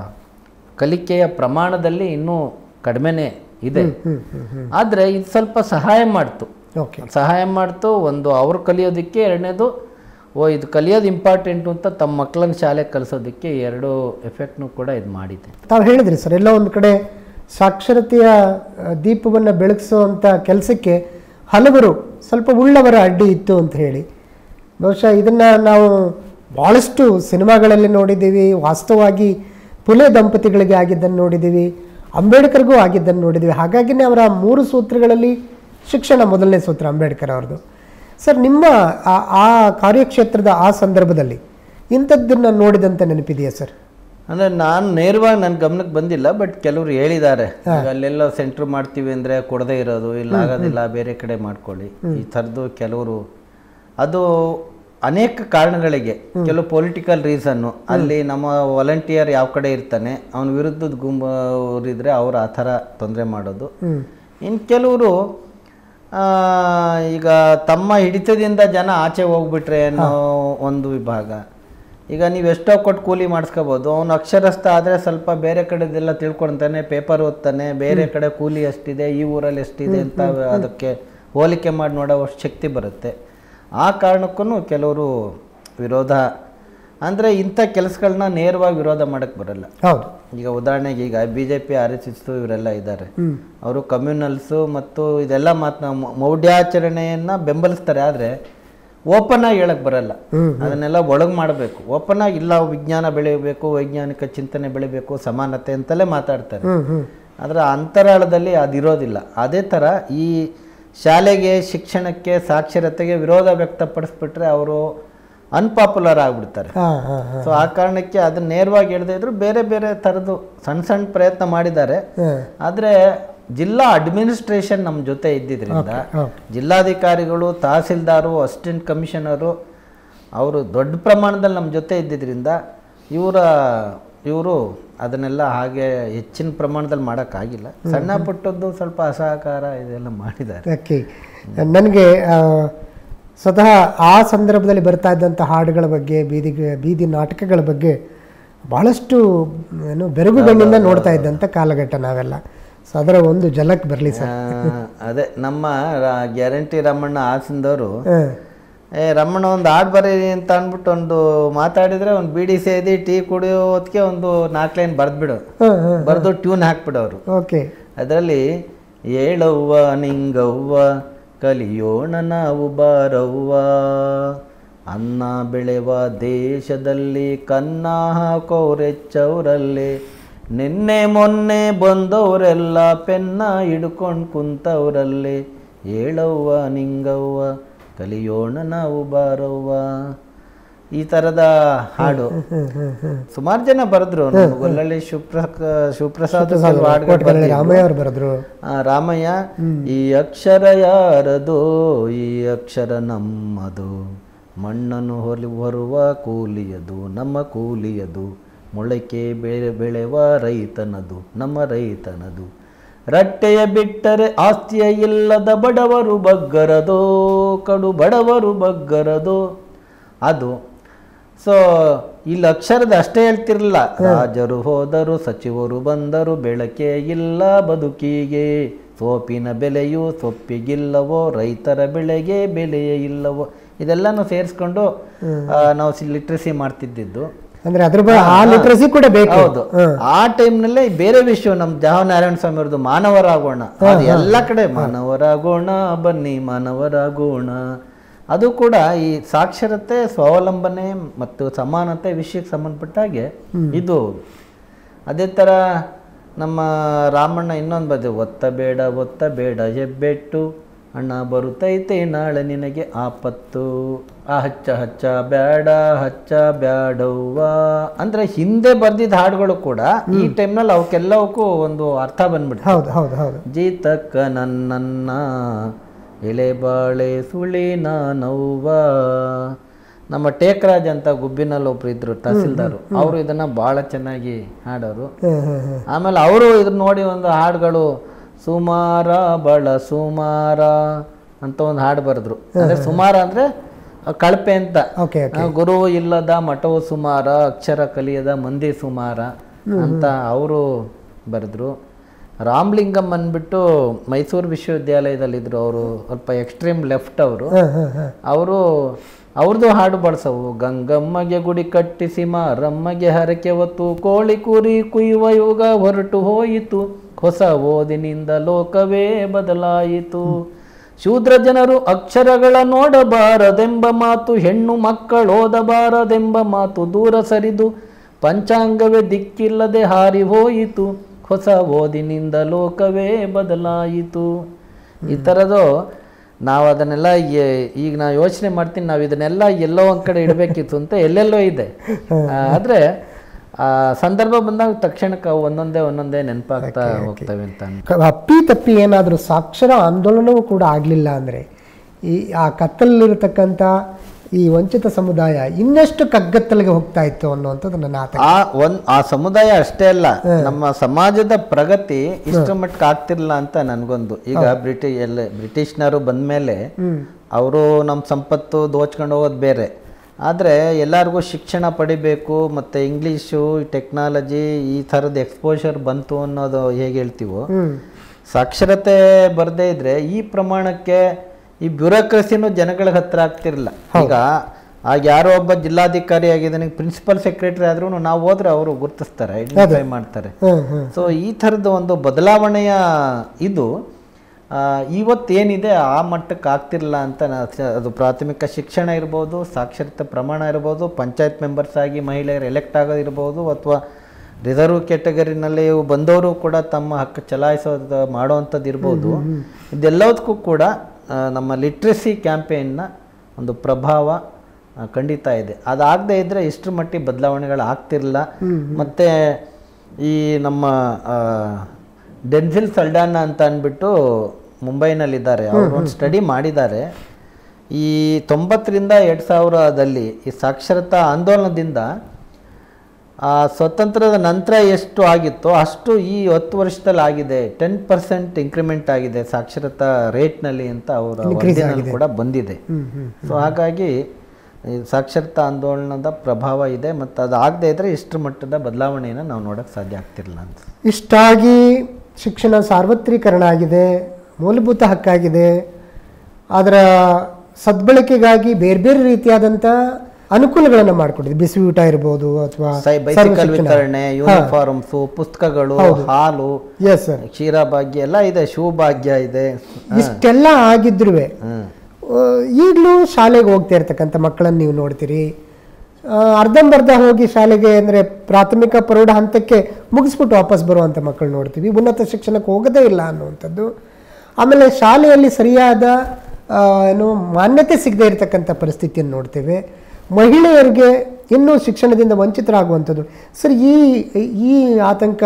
ಕಲಿಕೆಯ ಪ್ರಮಾಣದಲ್ಲಿ ಇನ್ನೂ ಕಡಿಮೆನೇ ಇದೆ ಹ್ಮ್ ಹ್ಮ್ ಹ್ಮ್ ಆದರೆ ಇದು ಸ್ವಲ್ಪ ಸಹಾಯ ಮಾಡ್ತು ಓಕೆ ಸಹಾಯ ಮಾಡ್ತು ಒಂದು ಅವ್ರು ಕಲಿಯೋದಕ್ಕೆ ಎರಡನೇದು ಓ ಇದು ಕಲಿಯೋದು ಇಂಪಾರ್ಟೆಂಟು ಅಂತ ತಮ್ಮ ಮಕ್ಕಳನ್ನ ಶಾಲೆಗೆ ಕಲಿಸೋದಕ್ಕೆ ಎರಡು ಎಫೆಕ್ಟ್ನು ಕೂಡ ಇದು ಮಾಡಿದೆ ತಾವು ಹೇಳಿದ್ರಿ ಸರ್ ಎಲ್ಲ ಒಂದು ಕಡೆ ಸಾಕ್ಷರತೆಯ ಆ, ದೀಪವನ್ನು ಬೆಳಗಿಸುವಂಥ ಕೆಲಸಕ್ಕೆ ಹಲವರು ಸ್ವಲ್ಪ ಉಳ್ಳವರ ಅಡ್ಡಿ ಇತ್ತು ಅಂತ ಹೇಳಿ ಬಹುಶಃ ಇದನ್ನು ನಾವು ಭಾಳಷ್ಟು ಸಿನಿಮಾಗಳಲ್ಲಿ ನೋಡಿದ್ದೀವಿ ವಾಸ್ತವವಾಗಿ ಪುಲೆ ದಂಪತಿಗಳಿಗೆ ಆಗಿದ್ದನ್ನು ನೋಡಿದ್ದೀವಿ ಅಂಬೇಡ್ಕರ್ಗೂ ಆಗಿದ್ದನ್ನು ನೋಡಿದ್ದೀವಿ ಹಾಗಾಗಿನೇ ಅವರ ಮೂರು ಸೂತ್ರಗಳಲ್ಲಿ ಶಿಕ್ಷಣ ಮೊದಲನೇ ಸೂತ್ರ ಅಂಬೇಡ್ಕರ್ ಅವ್ರದ್ದು ಸರ್ ನಿಮ್ಮ ಆ- ಆ ಕಾರ್ಯಕ್ಷೇತ್ರದ ಆ ಸಂದರ್ಭದಲ್ಲಿ ಇಂಥದ್ದನ್ನು ನೋಡಿದಂಥ ನೆನಪಿದೆಯಾ ಸರ್ ಅಂದರೆ ನಾನು ನೇರವಾಗಿ ನನ್ನ ಗಮನಕ್ಕೆ ಬಂದಿಲ್ಲ ಬಟ್ ಕೆಲವರು ಹೇಳಿದ್ದಾರೆ ಈಗ ಅಲ್ಲೆಲ್ಲೋ ಸೆಂಟ್ರ್ ಮಾಡ್ತೀವಿ ಅಂದರೆ ಕೊಡದೇ ಇರೋದು ಇಲ್ಲ ಆಗೋದಿಲ್ಲ ಬೇರೆ ಕಡೆ ಮಾಡ್ಕೊಳ್ಳಿ ಈ ಥರದ್ದು ಕೆಲವರು ಅದು ಅನೇಕ ಕಾರಣಗಳಿಗೆ ಕೆಲವು ಪೊಲಿಟಿಕಲ್ ರೀಸನ್ನು ಅಲ್ಲಿ ನಮ್ಮ ವಾಲಂಟಿಯರ್ ಯಾವ ಕಡೆ ಇರ್ತಾನೆ ಅವನ ವಿರುದ್ಧದ ಗುಂಪವರಿದ್ರೆ ಅವ್ರು ಆ ಥರ ತೊಂದರೆ ಮಾಡೋದು ಹ್ಞೂ ಇನ್ನು ಕೆಲವರು ಆ, ಈಗ ತಮ್ಮ ಹಿಡಿತದಿಂದ ಜನ ಆಚೆ ಹೋಗ್ಬಿಟ್ರೆ ಅನ್ನೋ ಒಂದು ವಿಭಾಗ ಈಗ ನೀವು ಎಷ್ಟೋ ಕೊಟ್ಟು ಕೂಲಿ ಮಾಡಿಸ್ಕೋಬೋದು ಅವನು ಅಕ್ಷರಸ್ಥ ಆದರೆ ಸ್ವಲ್ಪ ಬೇರೆ ಕಡೆದೆಲ್ಲ ತಿಳ್ಕೊಳ್ತಾನೆ ಪೇಪರ್ ಓದ್ತಾನೆ ಬೇರೆ ಕಡೆ ಕೂಲಿ ಎಷ್ಟಿದೆ ಈ ಊರಲ್ಲಿ ಎಷ್ಟಿದೆ ಅಂತ ಅದಕ್ಕೆ ಹೋಲಿಕೆ ಮಾಡಿ ನೋಡೋ ಅಷ್ಟು ಶಕ್ತಿ ಬರುತ್ತೆ ಆ ಕಾರಣಕ್ಕೂ ಕೆಲವರು ವಿರೋಧ ಅಂದರೆ ಇಂಥ ಕೆಲಸಗಳನ್ನ ನೇರವಾಗಿ ವಿರೋಧ ಮಾಡೋಕ್ಕೆ ಬರಲ್ಲ ಹೌದು ಈಗ ಉದಾಹರಣೆಗೆ ಈಗ B J P R S S ಇವರೆಲ್ಲ ಇದ್ದಾರೆ ಹ್ಮ್ ಅವರು ಕಮ್ಯುನಲ್ಸು ಮತ್ತು ಇದೆಲ್ಲ ಮಾತನ್ನ ಮೌಢ್ಯಾಚರಣೆಯನ್ನು ಬೆಂಬಲಿಸ್ತಾರೆ ಆದರೆ ಓಪನ್ ಆಗಿ ಹೇಳಕ್ಕೆ ಬರಲ್ಲ ಹ್ಮ್ ಅದನ್ನೆಲ್ಲ ಒಳಗೆ ಮಾಡಬೇಕು ಓಪನ್ ಆಗಿ ಇಲ್ಲ ವಿಜ್ಞಾನ ಬೆಳಿಬೇಕು ವೈಜ್ಞಾನಿಕ ಚಿಂತನೆ ಬೆಳಿಬೇಕು ಸಮಾನತೆ ಅಂತಲೇ ಮಾತಾಡ್ತಾರೆ ಹ್ಮ್ ಹ್ಮ್ ಅದರ ಅಂತರಾಳದಲ್ಲಿ ಅದಿರೋದಿಲ್ಲ ಅದೇ ಥರ ಈ ಶಾಲೆಗೆ ಶಿಕ್ಷಣಕ್ಕೆ ಸಾಕ್ಷರತೆಗೆ ವಿರೋಧ ವ್ಯಕ್ತಪಡಿಸ್ಬಿಟ್ರೆ ಅವರು ಅನ್ಪಾಪ್ಯುಲರ್ ಆಗಿಬಿಡ್ತಾರೆ ಹಾ ಹಾ ಹಾ ಸೊ ಆ ಕಾರಣಕ್ಕೆ ಅದನ್ನ ನೇರವಾಗಿ ಹೇಳ್ದೇ ಇದ್ರು ಬೇರೆ ಬೇರೆ ಥರದ್ದು ಸಣ್ಣ ಸಣ್ಣ ಪ್ರಯತ್ನ ಮಾಡಿದ್ದಾರೆ ಹಾ ಆದರೆ ಜಿಲ್ಲಾ ಅಡ್ಮಿನಿಸ್ಟ್ರೇಷನ್ ನಮ್ಮ ಜೊತೆ ಇದ್ದಿದ್ರಿಂದ ಹೌದು ಜಿಲ್ಲಾಧಿಕಾರಿಗಳು ತಹಸೀಲ್ದಾರು ಅಸಿಸ್ಟೆಂಟ್ ಕಮಿಷನರು ಅವರು ದೊಡ್ಡ ಪ್ರಮಾಣದಲ್ಲಿ ನಮ್ಮ ಜೊತೆ ಇದ್ದಿದ್ರಿಂದ ಇವರ ಇವರು ಅದನ್ನೆಲ್ಲ ಹಾಗೆ ಹೆಚ್ಚಿನ ಪ್ರಮಾಣದಲ್ಲಿ ಮಾಡೋಕ್ಕಾಗಿಲ್ಲ ಸಣ್ಣ ಪುಟ್ಟದ್ದು ಸ್ವಲ್ಪ ಅಸಹಕಾರ ಇದೆಲ್ಲ ಮಾಡಿದ್ದಾರೆ ಓಕೆ ನನಗೆ ಸ್ವತಃ ಆ ಸಂದರ್ಭದಲ್ಲಿ ಬರ್ತಾ ಇದ್ದಂಥ ಹಾಡುಗಳ ಬಗ್ಗೆ ಬೀದಿ ಬೀದಿ ನಾಟಕಗಳ ಬಗ್ಗೆ ಭಾಳಷ್ಟು ಏನು ಬೆರಗುಗಣ್ಣಿಂದ ನೋಡ್ತಾ ಇದ್ದಂಥ ಕಾಲಘಟ್ಟ ನಾವೆಲ್ಲ ಸೊ ಅದರ ಒಂದು ಜಲಕ್ ಬರಲಿ ಸರ್ ಆ, ಅದೇ ನಮ್ಮ ರ- ಗ್ಯಾರಂಟಿ ರಮಣ್ಣ ಹಾಸನದವರು ಹಾಂ ಏ ರಮಣ ಒಂದು ಹಾಡು ಬರೀರಿ ಅಂತ ಅಂದ್ಬಿಟ್ಟು ಒಂದು ಮಾತಾಡಿದ್ರೆ ಒಂದು ಬಿಡಿ ಸೇದಿ ಟೀ ಕುಡಿಯೋ ಹೊತ್ತಿಗೆ ಒಂದು ನಾಲ್ಕು ಲೈನ್ ಬರೆದ್ಬಿಡು ಹಾಂ ಹಾಂ ಬರೆದು ಟ್ಯೂನ್ ಹಾಕ್ಬಿಡೋರು ಓಕೆ ಅದರಲ್ಲಿ ಏಳವ್ವ ನಿಂಗವ್ವ ಕಲಿಯೋಣ ನಾವು ಬಾರವ್ವ ಅನ್ನ ಬೆಳೆವ ದೇಶದಲ್ಲಿ ಕನ್ನ ಹಾಕೋರೆಚ್ಚವ್ರಲ್ಲಿ ನಿನ್ನೆ ಮೊನ್ನೆ ಬಂದವರೆಲ್ಲ ಪೆನ್ನ ಹಿಡ್ಕೊಂಡು ಕುಂತವ್ರಲ್ಲಿ ಏಳವ್ವ ನಿಂಗವ್ವ ಕಲಿಯೋಣ ನಾವು ಬಾರವ್ವ ಈ ಥರದ ಹಾಡು ಹ್ಞೂ ಹ್ಞೂ ಹ್ಞೂ ಸುಮಾರು ಜನ ಬರೆದ್ರು ನಮ್ಮ ಗೊಲ್ಲಳ್ಳಿ ಶಿವಪ್ರ ಶಿವಪ್ರಸಾದ್ ಕೆಲವು ಹಾಡುಗಳು ಕೋಟೆಗಳಲ್ಲಿ ರಾಮಯ್ಯ ಅವರು ಬರೆದ್ರು ಆ, ರಾಮಯ್ಯ ಈ ಅಕ್ಷರ ಯಾರದು ಈ ಅಕ್ಷರ ನಮ್ಮದು ಮಣ್ಣನ್ನು ಹೊಲಿ ಹೊರುವ ಕೂಲಿಯದು ನಮ್ಮ ಕೂಲಿಯದು ಮೊಳಕೆ ಬೆಳೆ ಬೆಳೆವ ರೈತನದು ನಮ್ಮ ರೈತನದು ರಟ್ಟೆಯ ಬಿಟ್ಟರೆ ಆಸ್ತಿಯ ಇಲ್ಲದ ಬಡವರು ಬಗ್ಗರದೋ ಕಡು ಬಡವರು ಬಗ್ಗರದೋ ಅದು ಸೊ ಇಲ್ಲಿ ಅಕ್ಷರದ ಅಷ್ಟೇ ಹೇಳ್ತಿರಲಿಲ್ಲ ರಾಜರು ಹೋದರು ಸಚಿವರು ಬಂದರು ಬೆಳಕೆ ಇಲ್ಲ ಬದುಕಿಗೆ ಸೋಪಿನ ಬೆಲೆಯು ಸೊಪ್ಪಿಗಿಲ್ಲವೋ ರೈತರ ಬೆಳೆಗೆ ಬೆಲೆಯೇ ಇಲ್ಲವೋ ಇದೆಲ್ಲನೂ ಸೇರಿಸ್ಕೊಂಡು ನಾವು ಲಿಟ್ರಸಿ ಮಾಡ್ತಿದ್ದಿದ್ದು ಅಂದ್ರೆ ಅದ್ರ ಬಗ್ಗೆ ಆ ಲಿಟ್ರಸಿ ಕೂಡ ಬೇಕು ಹೌದು ಆ ಟೈಮ್ನಲ್ಲೇ ಬೇರೆ ವಿಷಯ ನಮ್ಮ ಜವಾಹರ್ ನಾರಾಯಣ ಸ್ವಾಮಿ ಅವ್ರದ್ದು ಮಾನವರಾಗೋಣ ಅದು ಎಲ್ಲ ಕಡೆ ಮಾನವರಾಗೋಣ ಬನ್ನಿ ಮಾನವರಾಗೋಣ ಅದು ಕೂಡ ಈ ಸಾಕ್ಷರತೆ ಸ್ವಾವಲಂಬನೆ ಮತ್ತು ಸಮಾನತೆ ವಿಷಯಕ್ಕೆ ಸಂಬಂಧಪಟ್ಟ ಹಾಗೆ ಇದು ಅದೇ ಥರ ನಮ್ಮ ರಾಮಣ್ಣ ಇನ್ನೊಂದು ಬದೆ ಒತ್ತ ಬೇಡ ಒತ್ತ ಬೇಡ ಹೆಬ್ಬೆಟ್ಟು ಅಣ್ಣ ಬರುತ್ತೈತೆ ನಾಳೆ ನಿನಗೆ ಆಪತ್ತು ಆ ಹಚ್ಚ ಹಚ್ಚ ಬ್ಯಾಡ ಹಚ್ಚ ಬ್ಯಾಡವ್ವ ಅಂದ್ರೆ ಹಿಂದೆ ಬರ್ದಿದ್ದ ಹಾಡುಗಳು ಕೂಡ ಈ ಟೈಮ್ನಲ್ಲಿ ಅವಕ್ಕೆಲ್ಲವಕ್ಕೂ ಒಂದು ಅರ್ಥ ಬಂದ್ಬಿಡ್ತು ಹೌದು ಹೌದು ಹೌದು ಜೀತಕ್ಕ ನನ್ನನ್ನ ಎಳೆಬಾಳೆ ಸುಳಿನ ನವ್ವ ನಮ್ಮ ಟೇಕ್ರಾಜ್ ಅಂತ ಗುಬ್ಬಿನಲ್ಲಿ ಒಬ್ರು ಇದ್ರು ತಹಸೀಲ್ದಾರು ಅವರು ಇದನ್ನ ಬಹಳ ಚೆನ್ನಾಗಿ ಹಾಡೋರು ಹ್ಮ್ ಹ್ಮ್ ಹ್ಮ್ ಆಮೇಲೆ ಅವರು ಇದನ್ನ ನೋಡಿ ಒಂದು ಹಾಡುಗಳು ಸುಮಾರ ಬಳ ಸುಮಾರ ಅಂತ ಒಂದು ಹಾಡು ಬರೆದ್ರು ಅಂದ್ರೆ ಸುಮಾರ ಅಂದ್ರೆ ಕಳಪೆ ಅಂತ ಓಕೆ ಆ, ಗುರು ಇಲ್ಲದ ಮಠವು ಸುಮಾರ ಅಕ್ಷರ ಕಲಿಯದ ಮಂದಿ ಸುಮಾರ ಅಂತ ಅವರು ಬರೆದ್ರು ರಾಮ್ಲಿಂಗಂ ಅಂದ್ಬಿಟ್ಟು ಮೈಸೂರು ವಿಶ್ವವಿದ್ಯಾಲಯದಲ್ಲಿದ್ದರು ಅವರು ಸ್ವಲ್ಪ ಎಕ್ಸ್ಟ್ರೀಮ್ ಲೆಫ್ಟ್ ಅವರು ಹ್ಮ್ ಹ್ಮ್ ಹ್ಮ್ ಅವರು ಅವ್ರದ್ದು ಹಾಡು ಬಳಸವು ಗಂಗಮ್ಮಗೆ ಗುಡಿ ಕಟ್ಟಿಸಿ ಮಾರಮ್ಮಗೆ ಹರಕೆ ಹೊತ್ತು ಕೋಳಿ ಕುರಿ ಕುಯ್ಯುವ ಯುಗ ಹೊರಟು ಹೋಯಿತು ಹೊಸ ಓದಿನಿಂದ ಲೋಕವೇ ಬದಲಾಯಿತು ಶೂದ್ರ ಜನರು ಅಕ್ಷರಗಳ ನೋಡಬಾರದೆಂಬ ಮಾತು ಹೆಣ್ಣು ಮಕ್ಕಳೋದಬಾರದೆಂಬ ಮಾತು ದೂರ ಸರಿದು ಪಂಚಾಂಗವೇ ದಿಕ್ಕಿಲ್ಲದೆ ಹಾರಿ ಹೋಯಿತು ಹೊಸ ಓದಿನಿಂದ ಲೋಕವೇ ಬದಲಾಯಿತು ಈ ಥರದ್ದು ನಾವು ಅದನ್ನೆಲ್ಲ ಎ- ಈಗ ನಾವು ಯೋಚನೆ ಮಾಡ್ತೀನಿ ನಾವು ಇದನ್ನೆಲ್ಲ ಎಲ್ಲೋ ಒಂದು ಕಡೆ ಇಡಬೇಕಿತ್ತು ಅಂತ ಎಲ್ಲೆಲ್ಲೋ ಇದೆ ಆ, ಆದ್ರೆ ಆ ಸಂದರ್ಭ ಬಂದಾಗ ತಕ್ಷಣಕ್ಕೆ ಅವು ಒಂದೊಂದೇ ಒಂದೊಂದೇ ನೆನಪಾಗ್ತಾ ಹೋಗ್ತವೆ ಅಂತ ಅನ್ಕೊ- ಕ- ಅಪ್ಪಿ ತಪ್ಪಿ ಏನಾದರೂ ಸಾಕ್ಷರ ಆಂದೋಲನವೂ ಕೂಡ ಆಗಲಿಲ್ಲ ಅಂದರೆ ಈ ಆ ಕತ್ತಲಲ್ಲಿರತಕ್ಕಂಥ ಈ ವಂಚಿತ ಸಮುದಾಯ ಇನ್ನಷ್ಟು ಕಗ್ಗತ್ತಲಿಗೆ ಹೋಗ್ತಾ ಇತ್ತು ಅನ್ನುವಂಥದ್ದು ನನ್ನ ಆತಂಕ ಆ ಒಂದ್ ಆ ಸಮುದಾಯ ಅಷ್ಟೇ ಅಲ್ಲ ನಮ್ಮ ಸಮಾಜದ ಪ್ರಗತಿ ಇಷ್ಟು ಮಟ್ಟಕ್ಕೆ ಆಗ್ತಿರ್ಲಿಲ್ಲ ಅಂತ ನನಗೊಂದು ಈಗ ಬ್ರಿಟಿ ಎಲ್ಲ ಬ್ರಿಟಿಷ್ನರು ಬಂದ್ಮೇಲೆ ಹ್ಮ್ ಅವರು ನಮ್ಮ ಸಂಪತ್ತು ದೋಚ್ಕೊಂಡು ಹೋಗೋದು ಬೇರೆ ಆದರೆ ಎಲ್ಲರಿಗೂ ಶಿಕ್ಷಣ ಪಡಿಬೇಕು ಮತ್ತು ಇಂಗ್ಲೀಷು ಟೆಕ್ನಾಲಜಿ ಈ ಥರದ ಎಕ್ಸ್ಪೋಷರ್ ಬಂತು ಅನ್ನೋದು ಹೇಗೆ ಹೇಳ್ತೀವೋ ಹ್ಮ್ ಸಾಕ್ಷರತೆ ಬರದೇ ಇದ್ರೆ ಈ ಪ್ರಮಾಣಕ್ಕೆ ಈ ಬ್ಯೂರೋಕ್ರಸಿನೂ ಜನಗಳ ಹತ್ರ ಆಗ್ತಿರಲಿಲ್ಲ ಈಗ ಆಗ ಯಾರೋ ಒಬ್ಬ ಜಿಲ್ಲಾಧಿಕಾರಿ ಆಗಿದ್ದಾನೆ ಪ್ರಿನ್ಸಿಪಲ್ ಸೆಕ್ರೆಟರಿ ಆದ್ರೂ ನಾವು ಹೋದ್ರೆ ಅವರು ಗುರುತಿಸ್ತಾರೆ ಐಡೆಂಟಿಫೈ ಮಾಡ್ತಾರೆ ಹ್ಮ್ ಹ್ಮ್ ಸೊ ಈ ಥರದ ಒಂದು ಬದಲಾವಣೆಯ ಇದು ಆ, ಇವತ್ತೇನಿದೆ ಆ ಮಟ್ಟಕ್ಕೆ ಆಗ್ತಿರಲಿಲ್ಲ ಅಂತ ನಾ- ಸ- ಅದು ಪ್ರಾಥಮಿಕ ಶಿಕ್ಷಣ ಇರ್ಬೋದು ಸಾಕ್ಷರತೆ ಪ್ರಮಾಣ ಇರ್ಬೋದು ಪಂಚಾಯತ್ ಮೆಂಬರ್ಸ್ ಆಗಿ ಮಹಿಳೆಯರು ಎಲೆಕ್ಟ್ ಆಗೋದಿರ್ಬೋದು ಅಥವಾ ರಿಸರ್ವ್ ಕ್ಯಾಟಗರಿನಲ್ಲಿ ಬಂದವರು ಕೂಡ ತಮ್ಮ ಹಕ್ಕು ಚಲಾಯಿಸೋದು ಮಾಡುವಂಥದ್ದು ಇರ್ಬೋದು ಇದೆಲ್ಲದಕ್ಕೂ ಕೂಡ ಆ, ನಮ್ಮ ಲಿಟ್ರಸಿ ಕ್ಯಾಂಪೇನ್ನ ಒಂದು ಪ್ರಭಾವ ಆ, ಖಂಡಿತ ಇದೆ ಅದಾಗದೇ ಇದ್ದರೆ ಇಷ್ಟರ ಮಟ್ಟಿಗೆ ಬದಲಾವಣೆಗಳು ಆಗ್ತಿರಲಿಲ್ಲ ಮತ್ತು ಈ ನಮ್ಮ ಆ, ಡೆನ್ಸಿಲ್ ಸಲ್ಡಾನ ಅಂತ ಅಂದ್ಬಿಟ್ಟು ಮುಂಬೈನಲ್ಲಿದ್ದಾರೆ ಅವರು ಒಂದು ಸ್ಟಡಿ ಮಾಡಿದ್ದಾರೆ ಈ ತೊಂಬತ್ತರಿಂದ ಎರಡು ಸಾವಿರದಲ್ಲಿ ಈ ಸಾಕ್ಷರತಾ ಆಂದೋಲನದಿಂದ ಆ ಸ್ವತಂತ್ರದ ನಂತರ ಎಷ್ಟು ಆಗಿತ್ತೋ ಅಷ್ಟು ಈ ಹತ್ತು ವರ್ಷದಲ್ಲಿ ಆಗಿದೆ ಟೆನ್ ಪರ್ಸೆಂಟ್ ಇಂಕ್ರಿಮೆಂಟ್ ಆಗಿದೆ ಸಾಕ್ಷರತಾ ರೇಟ್ನಲ್ಲಿ ಅಂತ ಅವರ ವರದಿನಲ್ಲಿ ಕೂಡ ಬಂದಿದೆ ಹ್ಮ್ ಹ್ಮ್ ಸೊ ಹಾಗಾಗಿ ಈ ಸಾಕ್ಷರತಾ ಆಂದೋಲನದ ಪ್ರಭಾವ ಇದೆ ಮತ್ತು ಅದು ಆಗದೇ ಇದ್ರೆ ಇಷ್ಟರ ಮಟ್ಟದ ಬದಲಾವಣೆಯನ್ನು ನಾವು ನೋಡೋಕ್ಕೆ ಸಾಧ್ಯ ಆಗ್ತಿರಲಿಲ್ಲ ಅಂತ ಇಷ್ಟಾಗಿ ಶಿಕ್ಷಣ ಸಾರ್ವತ್ರೀಕರಣ ಆಗಿದೆ ಮೂಲಭೂತ ಹಕ್ಕಾಗಿದೆ ಅದರ ಸದ್ಬಳಕೆಗಾಗಿ ಬೇರೆ ಬೇರೆ ರೀತಿಯಾದಂಥ ಅನುಕೂಲಗಳನ್ನು ಮಾಡಿಕೊಟ್ಟಿದೆ ಬಿಸಿ ಊಟ ಇರ್ಬೋದು ಅಥವಾ ಸೈ ಬೈಸಿಕಲ್ ವಿತರಣೆ ಯೂನಿಫಾರ್ಮ್ಸು ಪುಸ್ತಕಗಳು ಹಾಲು ಎಸ್ ಸರ್ ಕ್ಷೀರಭಾಗ್ಯ ಎಲ್ಲ ಇದೆ ಶಿವಭಾಗ್ಯ ಇದೆ ಇಷ್ಟೆಲ್ಲ ಆಗಿದ್ರೂ ಹ್ಮ್. ಈಗಲೂ ಶಾಲೆಗೆ ಹೋಗ್ತಾ ಇರ್ತಕ್ಕಂಥ ಮಕ್ಕಳನ್ನು ನೀವು ನೋಡ್ತೀರಿ ಆ, ಅರ್ಧಂಬರ್ಧ ಹೋಗಿ ಶಾಲೆಗೆ ಅಂದರೆ ಪ್ರಾಥಮಿಕ ಪ್ರೌಢ ಹಂತಕ್ಕೆ ಮುಗಿಸ್ಬಿಟ್ಟು ವಾಪಸ್ ಬರುವಂಥ ಮಕ್ಕಳು ನೋಡ್ತೀವಿ ಉನ್ನತ ಶಿಕ್ಷಣಕ್ಕೆ ಹೋಗೋದೇ ಇಲ್ಲ ಅನ್ನುವಂಥದ್ದು ಆಮೇಲೆ ಶಾಲೆಯಲ್ಲಿ ಸರಿಯಾದ ಆ, ಏನು ಮಾನ್ಯತೆ ಸಿಗದೇ ಇರತಕ್ಕಂಥ ಪರಿಸ್ಥಿತಿಯನ್ನು ನೋಡ್ತೇವೆ ಮಹಿಳೆಯರಿಗೆ ಇನ್ನೂ ಶಿಕ್ಷಣದಿಂದ ವಂಚಿತರಾಗುವಂಥದ್ದು ಸರ್ ಈ ಈ ಆತಂಕ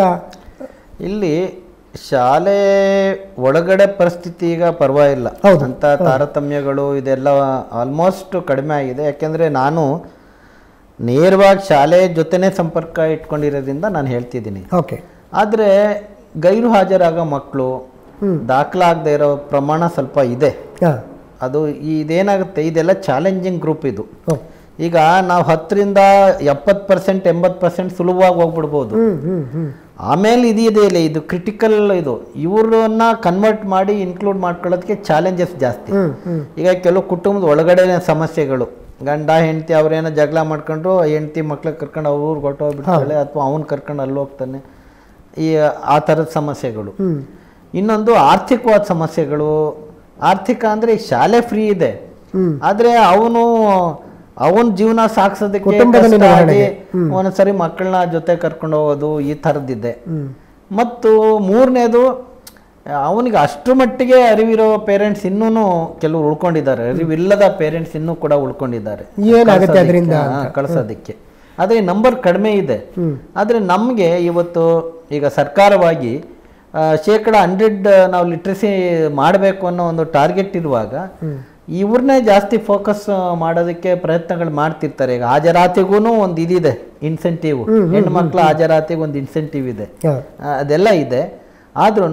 ಇಲ್ಲಿ ಶಾಲೆ ಒಳಗಡೆ ಪರಿಸ್ಥಿತಿ ಈಗ ಪರವಾಗಿಲ್ಲ ಹೌದು. ಅಂತ ತಾರತಮ್ಯಗಳು ಇದೆಲ್ಲ ಆಲ್ಮೋಸ್ಟ್ ಕಡಿಮೆ ಆಗಿದೆ ಯಾಕೆಂದ್ರೆ ನಾನು ನೇರವಾಗಿ ಶಾಲೆ ಜೊತೆನೇ ಸಂಪರ್ಕ ಇಟ್ಕೊಂಡಿರೋದ್ರಿಂದ ನಾನು ಹೇಳ್ತಿದ್ದೀನಿ ಓಕೆ ಆದರೆ ಗೈರು ಹಾಜರಾಗೋ ಮಕ್ಕಳು ದಾಖಲಾಗದೇ ಇರೋ ಪ್ರಮಾಣ ಸ್ವಲ್ಪ ಇದೆ ಹಾಂ ಅದು ಇದೇನಾಗುತ್ತೆ ಇದೆಲ್ಲ ಚಾಲೆಂಜಿಂಗ್ ಗ್ರೂಪ್ ಇದು ಓ ಈಗ ನಾವು ಹತ್ತರಿಂದ ಎಪ್ಪತ್ತು ಪರ್ಸೆಂಟ್ ಎಂಬತ್ತು ಪರ್ಸೆಂಟ್ ಸುಲಭವಾಗಿ ಹೋಗ್ಬಿಡ್ಬೋದು ಹ್ಞೂ ಹ್ಞೂ ಹ್ಞೂ ಆಮೇಲೆ ಇದಿದೆ ಇಲ್ಲ ಇದು ಕ್ರಿಟಿಕಲ್ ಇದು ಇವ್ರನ್ನ ಕನ್ವರ್ಟ್ ಮಾಡಿ ಇನ್ಕ್ಲೂಡ್ ಮಾಡ್ಕೊಳ್ಳೋದಕ್ಕೆ ಚಾಲೆಂಜಸ್ ಜಾಸ್ತಿ ಹ್ಞೂ ಹ್ಞೂ ಈಗ ಕೆಲವು ಕುಟುಂಬದ ಒಳಗಡೆ ಸಮಸ್ಯೆಗಳು ಗಂಡ ಹೆಂಡತಿ ಅವ್ರೇನೋ ಜಗಳ ಮಾಡ್ಕೊಂಡ್ರು ಹೆಂಡತಿ ಮಕ್ಳಿಗೆ ಕರ್ಕೊಂಡು ಅವ್ರ ಊರಿಗೆ ಹೊರಟೋಗ್ಬಿಡ್ತಾಳೆ ಅಥವಾ ಅವ್ನು ಕರ್ಕೊಂಡು ಅಲ್ಲಿ ಹೋಗ್ತಾನೆ ಈ ಆ ಥರದ ಸಮಸ್ಯೆಗಳು ಹ್ಞೂ ಇನ್ನೊಂದು ಆರ್ಥಿಕವಾದ ಸಮಸ್ಯೆಗಳು ಆರ್ಥಿಕ ಅಂದರೆ ಈ ಶಾಲೆ ಫ್ರೀ ಇದೆ ಹ್ಮ್. ಆದರೆ ಅವನು ಅವನ ಜೀವನ ಸಾಗಿಸೋದಕ್ಕೆ ಕುಟುಂಬದ ಕಷ್ಟ ನಿರ್ವಹಣೆಗೆ. ಆಗಿ ಒಂದೊಂದ್ಸರಿ ಮಕ್ಕಳನ್ನ ಜೊತೆ ಕರ್ಕೊಂಡು ಹೋಗೋದು ಈ ಥರದ್ದಿದೆ ಹ್ಞೂ ಮತ್ತು ಮೂರನೇದು ಅವನಿಗೆ ಅಷ್ಟರ ಮಟ್ಟಿಗೆ ಅರಿವಿರೋ ಪೇರೆಂಟ್ಸ್ ಇನ್ನೂ ಕೆಲವರು ಉಳ್ಕೊಂಡಿದ್ದಾರೆ ಅರಿವಿಲ್ಲದ ಪೇರೆಂಟ್ಸ್ ಇನ್ನೂ ಕೂಡ ಉಳ್ಕೊಂಡಿದ್ದಾರೆ ಏನಾಗುತ್ತೆ ಅದರಿಂದ ಹಾ, ಕಳ್ಸೋದಕ್ಕೆ ಆದರೆ ನಂಬರ್ ಕಡಿಮೆ ಇದೆ ಆದರೆ ನಮಗೆ ಇವತ್ತು ಈಗ ಸರ್ಕಾರವಾಗಿ ಆ, ಶೇಕಡ ಹಂಡ್ರೆಡ್ ನಾವು ಲಿಟ್ರಸಿ ಮಾಡಬೇಕು ಅನ್ನೋ ಒಂದು ಟಾರ್ಗೆಟ್ ಇರುವಾಗ ಇವ್ರನ್ನೇ ಜಾಸ್ತಿ ಫೋಕಸ್ ಮಾಡೋದಕ್ಕೆ ಪ್ರಯತ್ನಗಳು ಮಾಡ್ತಿರ್ತಾರೆ ಈಗ ಹಾಜರಾತಿಗೂ ಒಂದು ಇದಿದೆ ಇನ್ಸೆಂಟಿವ್ ಹೆಣ್ಮಕ್ಳ ಹಾಜರಾತಿಗೆ ಒಂದು ಇನ್ಸೆಂಟಿವ್ ಇದೆ ಹಾಂ ಆ, ಅದೆಲ್ಲ ಇದೆ ಆದ್ರೂ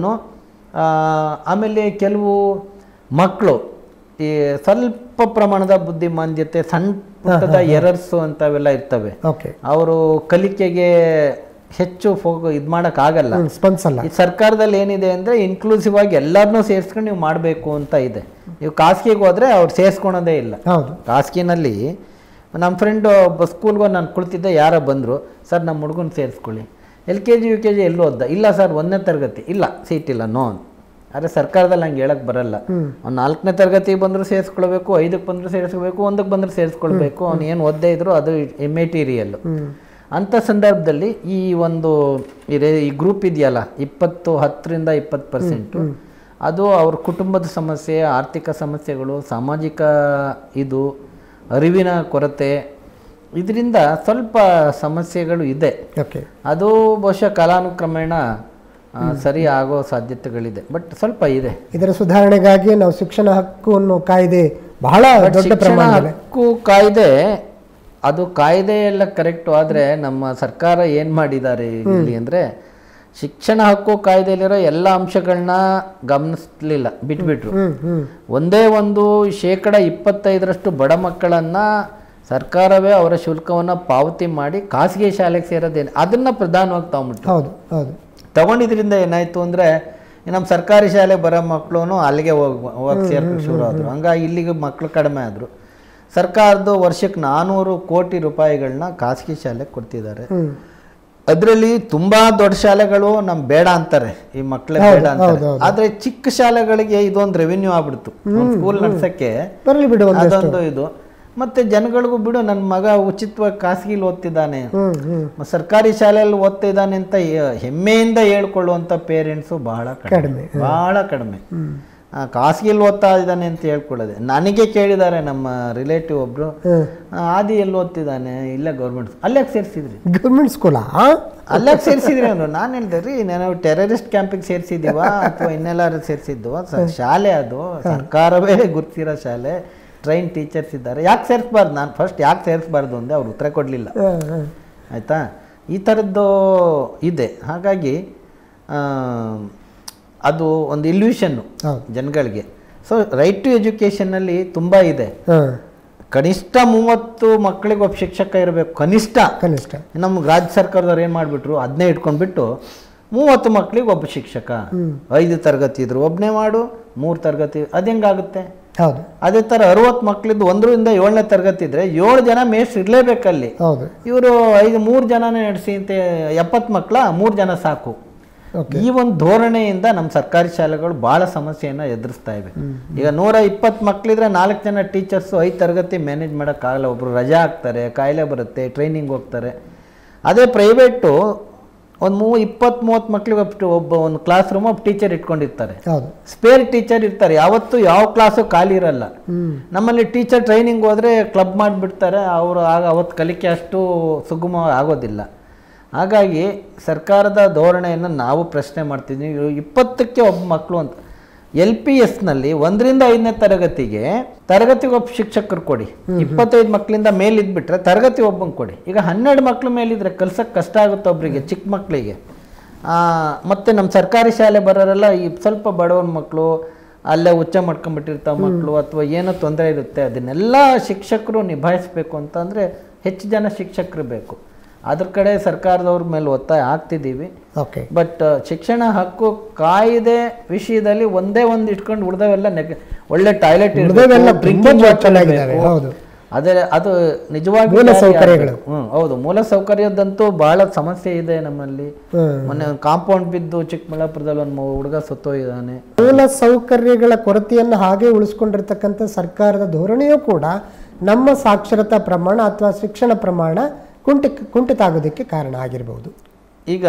ಆಮೇಲೆ ಕೆಲವು ಮಕ್ಕಳು ಈ ಸ್ವಲ್ಪ ಪ್ರಮಾಣದ ಬುದ್ಧಿಮಾಂದ್ಯತೆ ಸಣ್ಣ ಪುಟ್ಟದ ಎರರ್ಸು ಅಂತವೆಲ್ಲ ಇರ್ತವೆ ಓಕೆ ಅವರು ಕಲಿಕೆಗೆ ಹೆಚ್ಚು ಫೋಕ ಇದು ಮಾಡೋಕ್ಕಾಗಲ್ಲ ಹ್ಮ್, ಸ್ಪಂದಿಸಲ್ಲ ಈ ಸರ್ಕಾರದಲ್ಲಿ ಏನಿದೆ ಅಂದರೆ ಇನ್ಕ್ಲೂಸಿವ್ ಆಗಿ ಎಲ್ಲರನ್ನೂ ಸೇರಿಸ್ಕೊಂಡು ನೀವು ಮಾಡಬೇಕು ಅಂತ ಇದೆ ನೀವು ಖಾಸಗಿಗೆ ಹೋದರೆ ಅವ್ರು ಸೇರಿಸ್ಕೊಳೋದೇ ಇಲ್ಲ ಹೌದು ಖಾಸಗಿನಲ್ಲಿ ನಮ್ಮ ಫ್ರೆಂಡು ಒಬ್ಬ ಸ್ಕೂಲ್ಗೆ ನಾನು ಕುಳಿತಿದ್ದೆ ಯಾರೋ ಬಂದರು ಸರ್ ನಮ್ಮ ಹುಡುಗನ ಸೇರಿಸ್ಕೊಳ್ಳಿ L K G U K G ಎಲ್ಲೂ ಓದ್ದ ಇಲ್ಲ ಸರ್ ಒಂದನೇ ತರಗತಿ ಇಲ್ಲ ಸೀಟ್ ಇಲ್ಲ ನೋ ಆದರೆ ಸರ್ಕಾರದಲ್ಲಿ ಹಂಗೆ ಹೇಳಕ್ಕೆ ಬರಲ್ಲ ಅವ್ನು ನಾಲ್ಕನೇ ತರಗತಿಗೆ ಬಂದರೂ ಸೇರಿಸ್ಕೊಳ್ಬೇಕು ಐದಕ್ಕೆ ಬಂದರೂ ಸೇರಿಸ್ಕೋಬೇಕು ಒಂದಕ್ಕೆ ಬಂದರೂ ಸೇರಿಸ್ಕೊಳ್ಬೇಕು ಅವ್ನು ಏನು ಓದ್ದೇ ಇದ್ರು ಅದು ಇಮೆಟೀರಿಯಲ್ ಅಂಥ ಸಂದರ್ಭದಲ್ಲಿ ಈ ಒಂದು ಈ ರೇ- ಈ ಗ್ರೂಪ್ ಇದೆಯಲ್ಲ ಇಪ್ಪತ್ತು ಹತ್ತರಿಂದ ಇಪ್ಪತ್ತು ಪರ್ಸೆಂಟು ಅದು ಅವ್ರ ಕುಟುಂಬದ ಸಮಸ್ಯೆ ಆರ್ಥಿಕ ಸಮಸ್ಯೆಗಳು ಸಾಮಾಜಿಕ ಇದು ಅರಿವಿನ ಕೊರತೆ ಇದರಿಂದ ಸ್ವಲ್ಪ ಸಮಸ್ಯೆಗಳು ಇದೆ ಓಕೆ ಅದು ಬಹುಶಃ ಕಾಲಾನುಕ್ರಮೇಣ ಆ, ಸರಿ ಆಗೋ ಸಾಧ್ಯತೆಗಳಿದೆ ಬಟ್ ಸ್ವಲ್ಪ ಇದೆ ಇದರ ಸುಧಾರಣೆಗಾಗಿ ನಾವು ಶಿಕ್ಷಣ ಹಕ್ಕು ಅನ್ನೋ ಕಾಯ್ದೆ ಬಹಳ ಬಟ್ ದೊಡ್ಡ ಶಿಕ್ಷಣ ಪ್ರಮಾಣದಲ್ಲಿ ಹಕ್ಕು ಕಾಯ್ದೆ ಅದು ಕಾಯ್ದೆ ಎಲ್ಲ ಕರೆಕ್ಟು ಆದರೆ ನಮ್ಮ ಸರ್ಕಾರ ಏನು ಮಾಡಿದ್ದಾರೆ ಇಲ್ಲಿ ಅಂದರೆ ಶಿಕ್ಷಣ ಹಕ್ಕು ಕಾಯ್ದೆಯಲ್ಲಿರೋ ಎಲ್ಲ ಅಂಶಗಳನ್ನ ಗಮನಿಸ್ಲಿಲ್ಲ ಬಿಟ್ಬಿಟ್ರು ಹ್ಮ್ ಹ್ಮ್ ಒಂದೇ ಒಂದು ಶೇಕಡ ಇಪ್ಪತ್ತೈದರಷ್ಟು ಬಡ ಮಕ್ಕಳನ್ನು ಸರ್ಕಾರವೇ ಅವರ ಶುಲ್ಕವನ್ನು ಪಾವತಿ ಮಾಡಿ ಖಾಸಗಿ ಶಾಲೆಗೆ ಸೇರೋದೇನು ಅದನ್ನು ಪ್ರಧಾನವಾಗಿ ತಗೊಂಬಿಟ್ರು ಹೌದು ಹೌದು ತಗೊಂಡಿದ್ರಿಂದ ಏನಾಯ್ತು ಅಂದರೆ ನಮ್ಮ ಸರ್ಕಾರಿ ಶಾಲೆ ಬರೋ ಮಕ್ಕಳು ಅಲ್ಲಿಗೆ ಹೋಗಿ ಹೋಗಿ ಸೇರ್ಕೊಂಡು ಶುರು ಆದರು ಹಂಗಾಗಿ ಇಲ್ಲಿಗೆ ಮಕ್ಕಳು ಕಡಿಮೆ ಆದರು ಸರ್ಕಾರದ್ದು ವರ್ಷಕ್ಕೆ ನಾನ್ನೂರು ಕೋಟಿ ರೂಪಾಯಿಗಳನ್ನ ಖಾಸಗಿ ಶಾಲೆಗೆ ಕೊಡ್ತಿದ್ದಾರೆ ಹ್ಮ್ ಅದರಲ್ಲಿ ತುಂಬಾ ದೊಡ್ಡ ಶಾಲೆಗಳು ನಮ್ ಬೇಡ ಅಂತಾರೆ ಈ ಮಕ್ಕಳೇ ಹೌದು, ಬೇಡ ಅಂತಾರೆ ಹೌದು, ಹೌದು. ಆದ್ರೆ ಚಿಕ್ಕ ಶಾಲೆಗಳಿಗೆ ಇದೊಂದು ರೆವಿನ್ಯೂ ಆಗ್ಬಿಡ್ತು ಸ್ಕೂಲ್ ನಡ್ಸಕ್ಕೆ ಬರಲಿ ಬಿಡು ಒಂದಷ್ಟು ಅದೊಂದು ಇದು ಮತ್ತೆ ಜನಗಳಿಗೂ ಬಿಡು ನನ್ನ ಮಗ ಉಚಿತವಾಗಿ ಖಾಸಗಿಲಿ ಓದ್ತಿದ್ದಾನೆ ಹ್ಮ್ ಹ್ಮ್ ಮ- ಸರ್ಕಾರಿ ಶಾಲೆಯಲ್ಲಿ ಓದ್ತಾ ಇದ್ದಾನೆ ಅಂತ ಹೆ- ಹೆಮ್ಮೆಯಿಂದ ಹೇಳ್ಕೊಳ್ಳುವಂತ ಪೇರೆಂಟ್ಸು ಬಹಳ ಕಡಿಮೆ ಕಡಿಮೆ ಬಹಳ ಕಡಿಮೆ ಆ, ಖಾಸಗಿಲಿ ಓದ್ತಾ ಇದ್ದಾನೆ ಅಂತ ಹೇಳ್ಕೊಳ್ಳೋದೆ ನನಗೆ ಕೇಳಿದ್ದಾರೆ ನಮ್ಮ ರಿಲೇಟಿವ್ ಒಬ್ರು ಹ್ಮ್ ಆ, ಆದಿ ಎಲ್ಲಿ ಓದ್ತಿದ್ದಾನೆ ಇಲ್ಲ ಗೌರ್ಮೆಂಟ್ ಅಲ್ಲೇ ಸೇರಿಸಿದ್ರಿ ಗೌರ್ಮೆಂಟ್ ಸ್ಕೂಲಾ ಅಲ್ಲೇ ಸೇರಿಸಿದ್ರಿ ಅಂದ್ರು ನಾನು ಹೇಳ್ದೆ ರೀ ನಾನು ಟೆರರಿಸ್ಟ್ ಕ್ಯಾಂಪಿಗೆ ಸೇರಿಸಿದ್ದೀವ ಅಥವಾ ಇನ್ನೆಲ್ಲಾರು ಸೇರಿಸಿದ್ದು ಶಾಲೆ ಅದು ಸರ್ಕಾರವೇ ಗುರ್ತಿರೋ ಶಾಲೆ ಟ್ರೈನ್ ಟೀಚರ್ಸ್ ಇದ್ದಾರೆ ಯಾಕೆ ಸೇರಿಸ್ಬಾರ್ದು ನಾನು ಫಸ್ಟ್ ಯಾಕೆ ಸೇರಿಸ್ಬಾರ್ದು ಅಂದೆ ಅವ್ರು ಉತ್ತರ ಕೊಡಲಿಲ್ಲ ಹ್ಮ್ ಹ್ಮ್ ಆಯಿತಾ ಈ ಥರದ್ದು ಇದೆ ಹಾಗಾಗಿ ಆ, ಅದು ಒಂದು ಇಲ್ಯೂಷನ್ನು ಹೌದು ಜನಗಳಿಗೆ ಸೊ ರೈಟ್ ಟು ಎಜುಕೇಷನ್ನಲ್ಲಿ ತುಂಬ ಇದೆ ಹ್ಮ್ ಕನಿಷ್ಠ ಮೂವತ್ತು ಮಕ್ಕಳಿಗೆ ಒಬ್ಬ ಶಿಕ್ಷಕ ಇರಬೇಕು ಕನಿಷ್ಠ ಕನಿಷ್ಠ ನಮ್ಮ ರಾಜ್ಯ ಸರ್ಕಾರದವ್ರು ಏನು ಮಾಡಿಬಿಟ್ರು ಅದನ್ನೇ ಇಟ್ಕೊಂಡ್ಬಿಟ್ಟು ಮೂವತ್ತು ಮಕ್ಕಳಿಗೆ ಒಬ್ಬ ಶಿಕ್ಷಕ ಐದು ತರಗತಿ ಇದ್ರು ಒಬ್ಬನೇ ಮಾಡು ಮೂರು ತರಗತಿ ಅದು ಹೆಂಗಾಗುತ್ತೆ ಹೌದು ಅದೇ ಥರ ಅರವತ್ತು ಮಕ್ಕಳಿದ್ದು ಒಂದರಿಂದ ಏಳನೇ ತರಗತಿ ಇದ್ರೆ ಏಳು ಜನ ಮೇಷ್ಟ್ರು ಇರಲೇಬೇಕಲ್ಲಿ ಹೌದು ಇವರು ಐದು ಮೂರು ಜನನೇ ನಡೆಸಿ ಅಂತ ಎಪ್ಪತ್ತು ಮಕ್ಕಳ ಮೂರು ಜನ ಸಾಕು ಓಕೆ ಈ ಒಂದು ಧೋರಣೆಯಿಂದ ನಮ್ಮ ಸರ್ಕಾರಿ ಶಾಲೆಗಳು ಭಾಳ ಸಮಸ್ಯೆಯನ್ನು ಎದುರಿಸ್ತಾ ಇವೆ ಈಗ ನೂರ ಇಪ್ಪತ್ತು ಮಕ್ಕಳಿದ್ರೆ ನಾಲ್ಕು ಜನ ಟೀಚರ್ಸು ಐದು ತರಗತಿ ಮ್ಯಾನೇಜ್ ಮಾಡೋಕ್ಕಾಗಲ್ಲ ಒಬ್ಬರು ರಜಾ ಹಾಕ್ತಾರೆ ಕಾಯಿಲೆ ಬರುತ್ತೆ ಟ್ರೈನಿಂಗ್ ಹೋಗ್ತಾರೆ ಅದೇ ಪ್ರೈವೇಟು ಒಂದು ಮೂ ಇಪ್ಪತ್ತು ಮೂವತ್ತು ಮಕ್ಳಿಗೆ ಒಬ್ಬ ಒಬ್ಬ ಒಂದು ಕ್ಲಾಸ್ ರೂಮ್ ಒಬ್ಬ ಟೀಚರ್ ಇಟ್ಕೊಂಡಿರ್ತಾರೆ ಹೌದು ಸ್ಪೇರ್ ಟೀಚರ್ ಇರ್ತಾರೆ ಯಾವತ್ತೂ ಯಾವ ಕ್ಲಾಸು ಖಾಲಿ ಇರಲ್ಲ ಹ್ಮ್ ನಮ್ಮಲ್ಲಿ ಟೀಚರ್ ಟ್ರೈನಿಂಗ್ ಹೋದರೆ ಕ್ಲಬ್ ಮಾಡಿಬಿಡ್ತಾರೆ ಅವರು ಆಗ ಅವತ್ತು ಕಲಿಕೆ ಅಷ್ಟು ಸುಗಮ ಆಗೋದಿಲ್ಲ ಹಾಗಾಗಿ ಸರ್ಕಾರದ ಧೋರಣೆಯನ್ನು ನಾವು ಪ್ರಶ್ನೆ ಮಾಡ್ತಿದ್ವಿ ಇವು ಇಪ್ಪತ್ತಕ್ಕೆ ಒಬ್ಬ ಮಕ್ಕಳು ಅಂತ ಎಲ್ ಪಿ ಎಸ್ನಲ್ಲಿ ಒಂದರಿಂದ ಐದನೇ ತರಗತಿಗೆ ತರಗತಿಗೆ ಒಬ್ಬ ಶಿಕ್ಷಕರು ಕೊಡಿ ಇಪ್ಪತ್ತೈದು ಮಕ್ಕಳಿಂದ ಮೇಲಿದ್ಬಿಟ್ರೆ ತರಗತಿ ಒಬ್ಬಂಗೆ ಕೊಡಿ ಈಗ ಹನ್ನೆರಡು ಮಕ್ಕಳು ಮೇಲಿದ್ರೆ ಕಲ್ಸಕ್ಕೆ ಕಷ್ಟ ಆಗುತ್ತೆ ಒಬ್ಬರಿಗೆ ಚಿಕ್ಕ ಮಕ್ಕಳಿಗೆ ಮತ್ತು ನಮ್ಮ ಸರ್ಕಾರಿ ಶಾಲೆ ಬರೋರೆಲ್ಲ ಈ ಸ್ವಲ್ಪ ಬಡವನ ಮಕ್ಕಳು ಅಲ್ಲೇ ಉಚ್ಚ ಮಾಡ್ಕೊಂಡ್ಬಿಟ್ಟಿರ್ತಾವ ಮಕ್ಕಳು ಅಥವಾ ಏನೋ ತೊಂದರೆ ಇರುತ್ತೆ ಅದನ್ನೆಲ್ಲ ಶಿಕ್ಷಕರು ನಿಭಾಯಿಸ್ಬೇಕು ಅಂತಂದರೆ ಹೆಚ್ಚು ಜನ ಶಿಕ್ಷಕರು ಬೇಕು ಅದ್ರ ಕಡೆ ಸರ್ಕಾರದವ್ರ ಮೇಲೆ ಒತ್ತಾಯ ಆಗ್ತಿದ್ದೀವಿ ಓಕೆ ಬಟ್ ಶಿಕ್ಷಣ ಹಕ್ಕು ಕಾಯ್ದೆ ವಿಷಯದಲ್ಲಿ ಒಂದೇ ಒಂದು ಇಟ್ಕೊಂಡು ಉಳಿದವೆಲ್ಲ ನೆಗ್ ಒಳ್ಳೆ ಟಾಯ್ಲೆಟ್ ಉಳ್ದವೆಲ್ಲ ತುಂಬಾ ಚೆನ್ನಾಗಿದ್ದಾವೆ, ಹೌದು. ಅದೇ ಅದು ನಿಜವಾಗಿ ಮೂಲ ಜಾರಿ ಸೌಕರ್ಯಗಳು. ಆಗ್ಬೇಕು. ಹ್ಮ್ ಹೌದು ಮೂಲ ಸೌಕರ್ಯದಂತೂ ಬಹಳ ಸಮಸ್ಯೆ ಇದೆ ನಮ್ಮಲ್ಲಿ ಹ್ಮ್ ಮೊನ್ನೆ ಒಂದು ಕಾಂಪೌಂಡ್ ಬಿದ್ದು ಚಿಕ್ಕಬಳ್ಳಾಪುರದಲ್ಲಿ ಒಂದು ಹುಡುಗ ಸತ್ತೋಗಿದ್ದಾನೆ ಮೂಲ ಸೌಕರ್ಯಗಳ ಕೊರತೆಯನ್ನು ಹಾಗೆ ಉಳಿಸ್ಕೊಂಡಿರ್ತಕ್ಕಂಥ ಸರ್ಕಾರದ ಧೋರಣೆಯೂ ಕೂಡ ನಮ್ಮ ಸಾಕ್ಷರತಾ ಪ್ರಮಾಣ ಅಥವಾ ಶಿಕ್ಷಣ ಪ್ರಮಾಣ ಕುಂಠಿ ಕುಂಠಿತ ಆಗೋದಕ್ಕೆ ಕಾರಣ ಆಗಿರಬಹುದು ಈಗ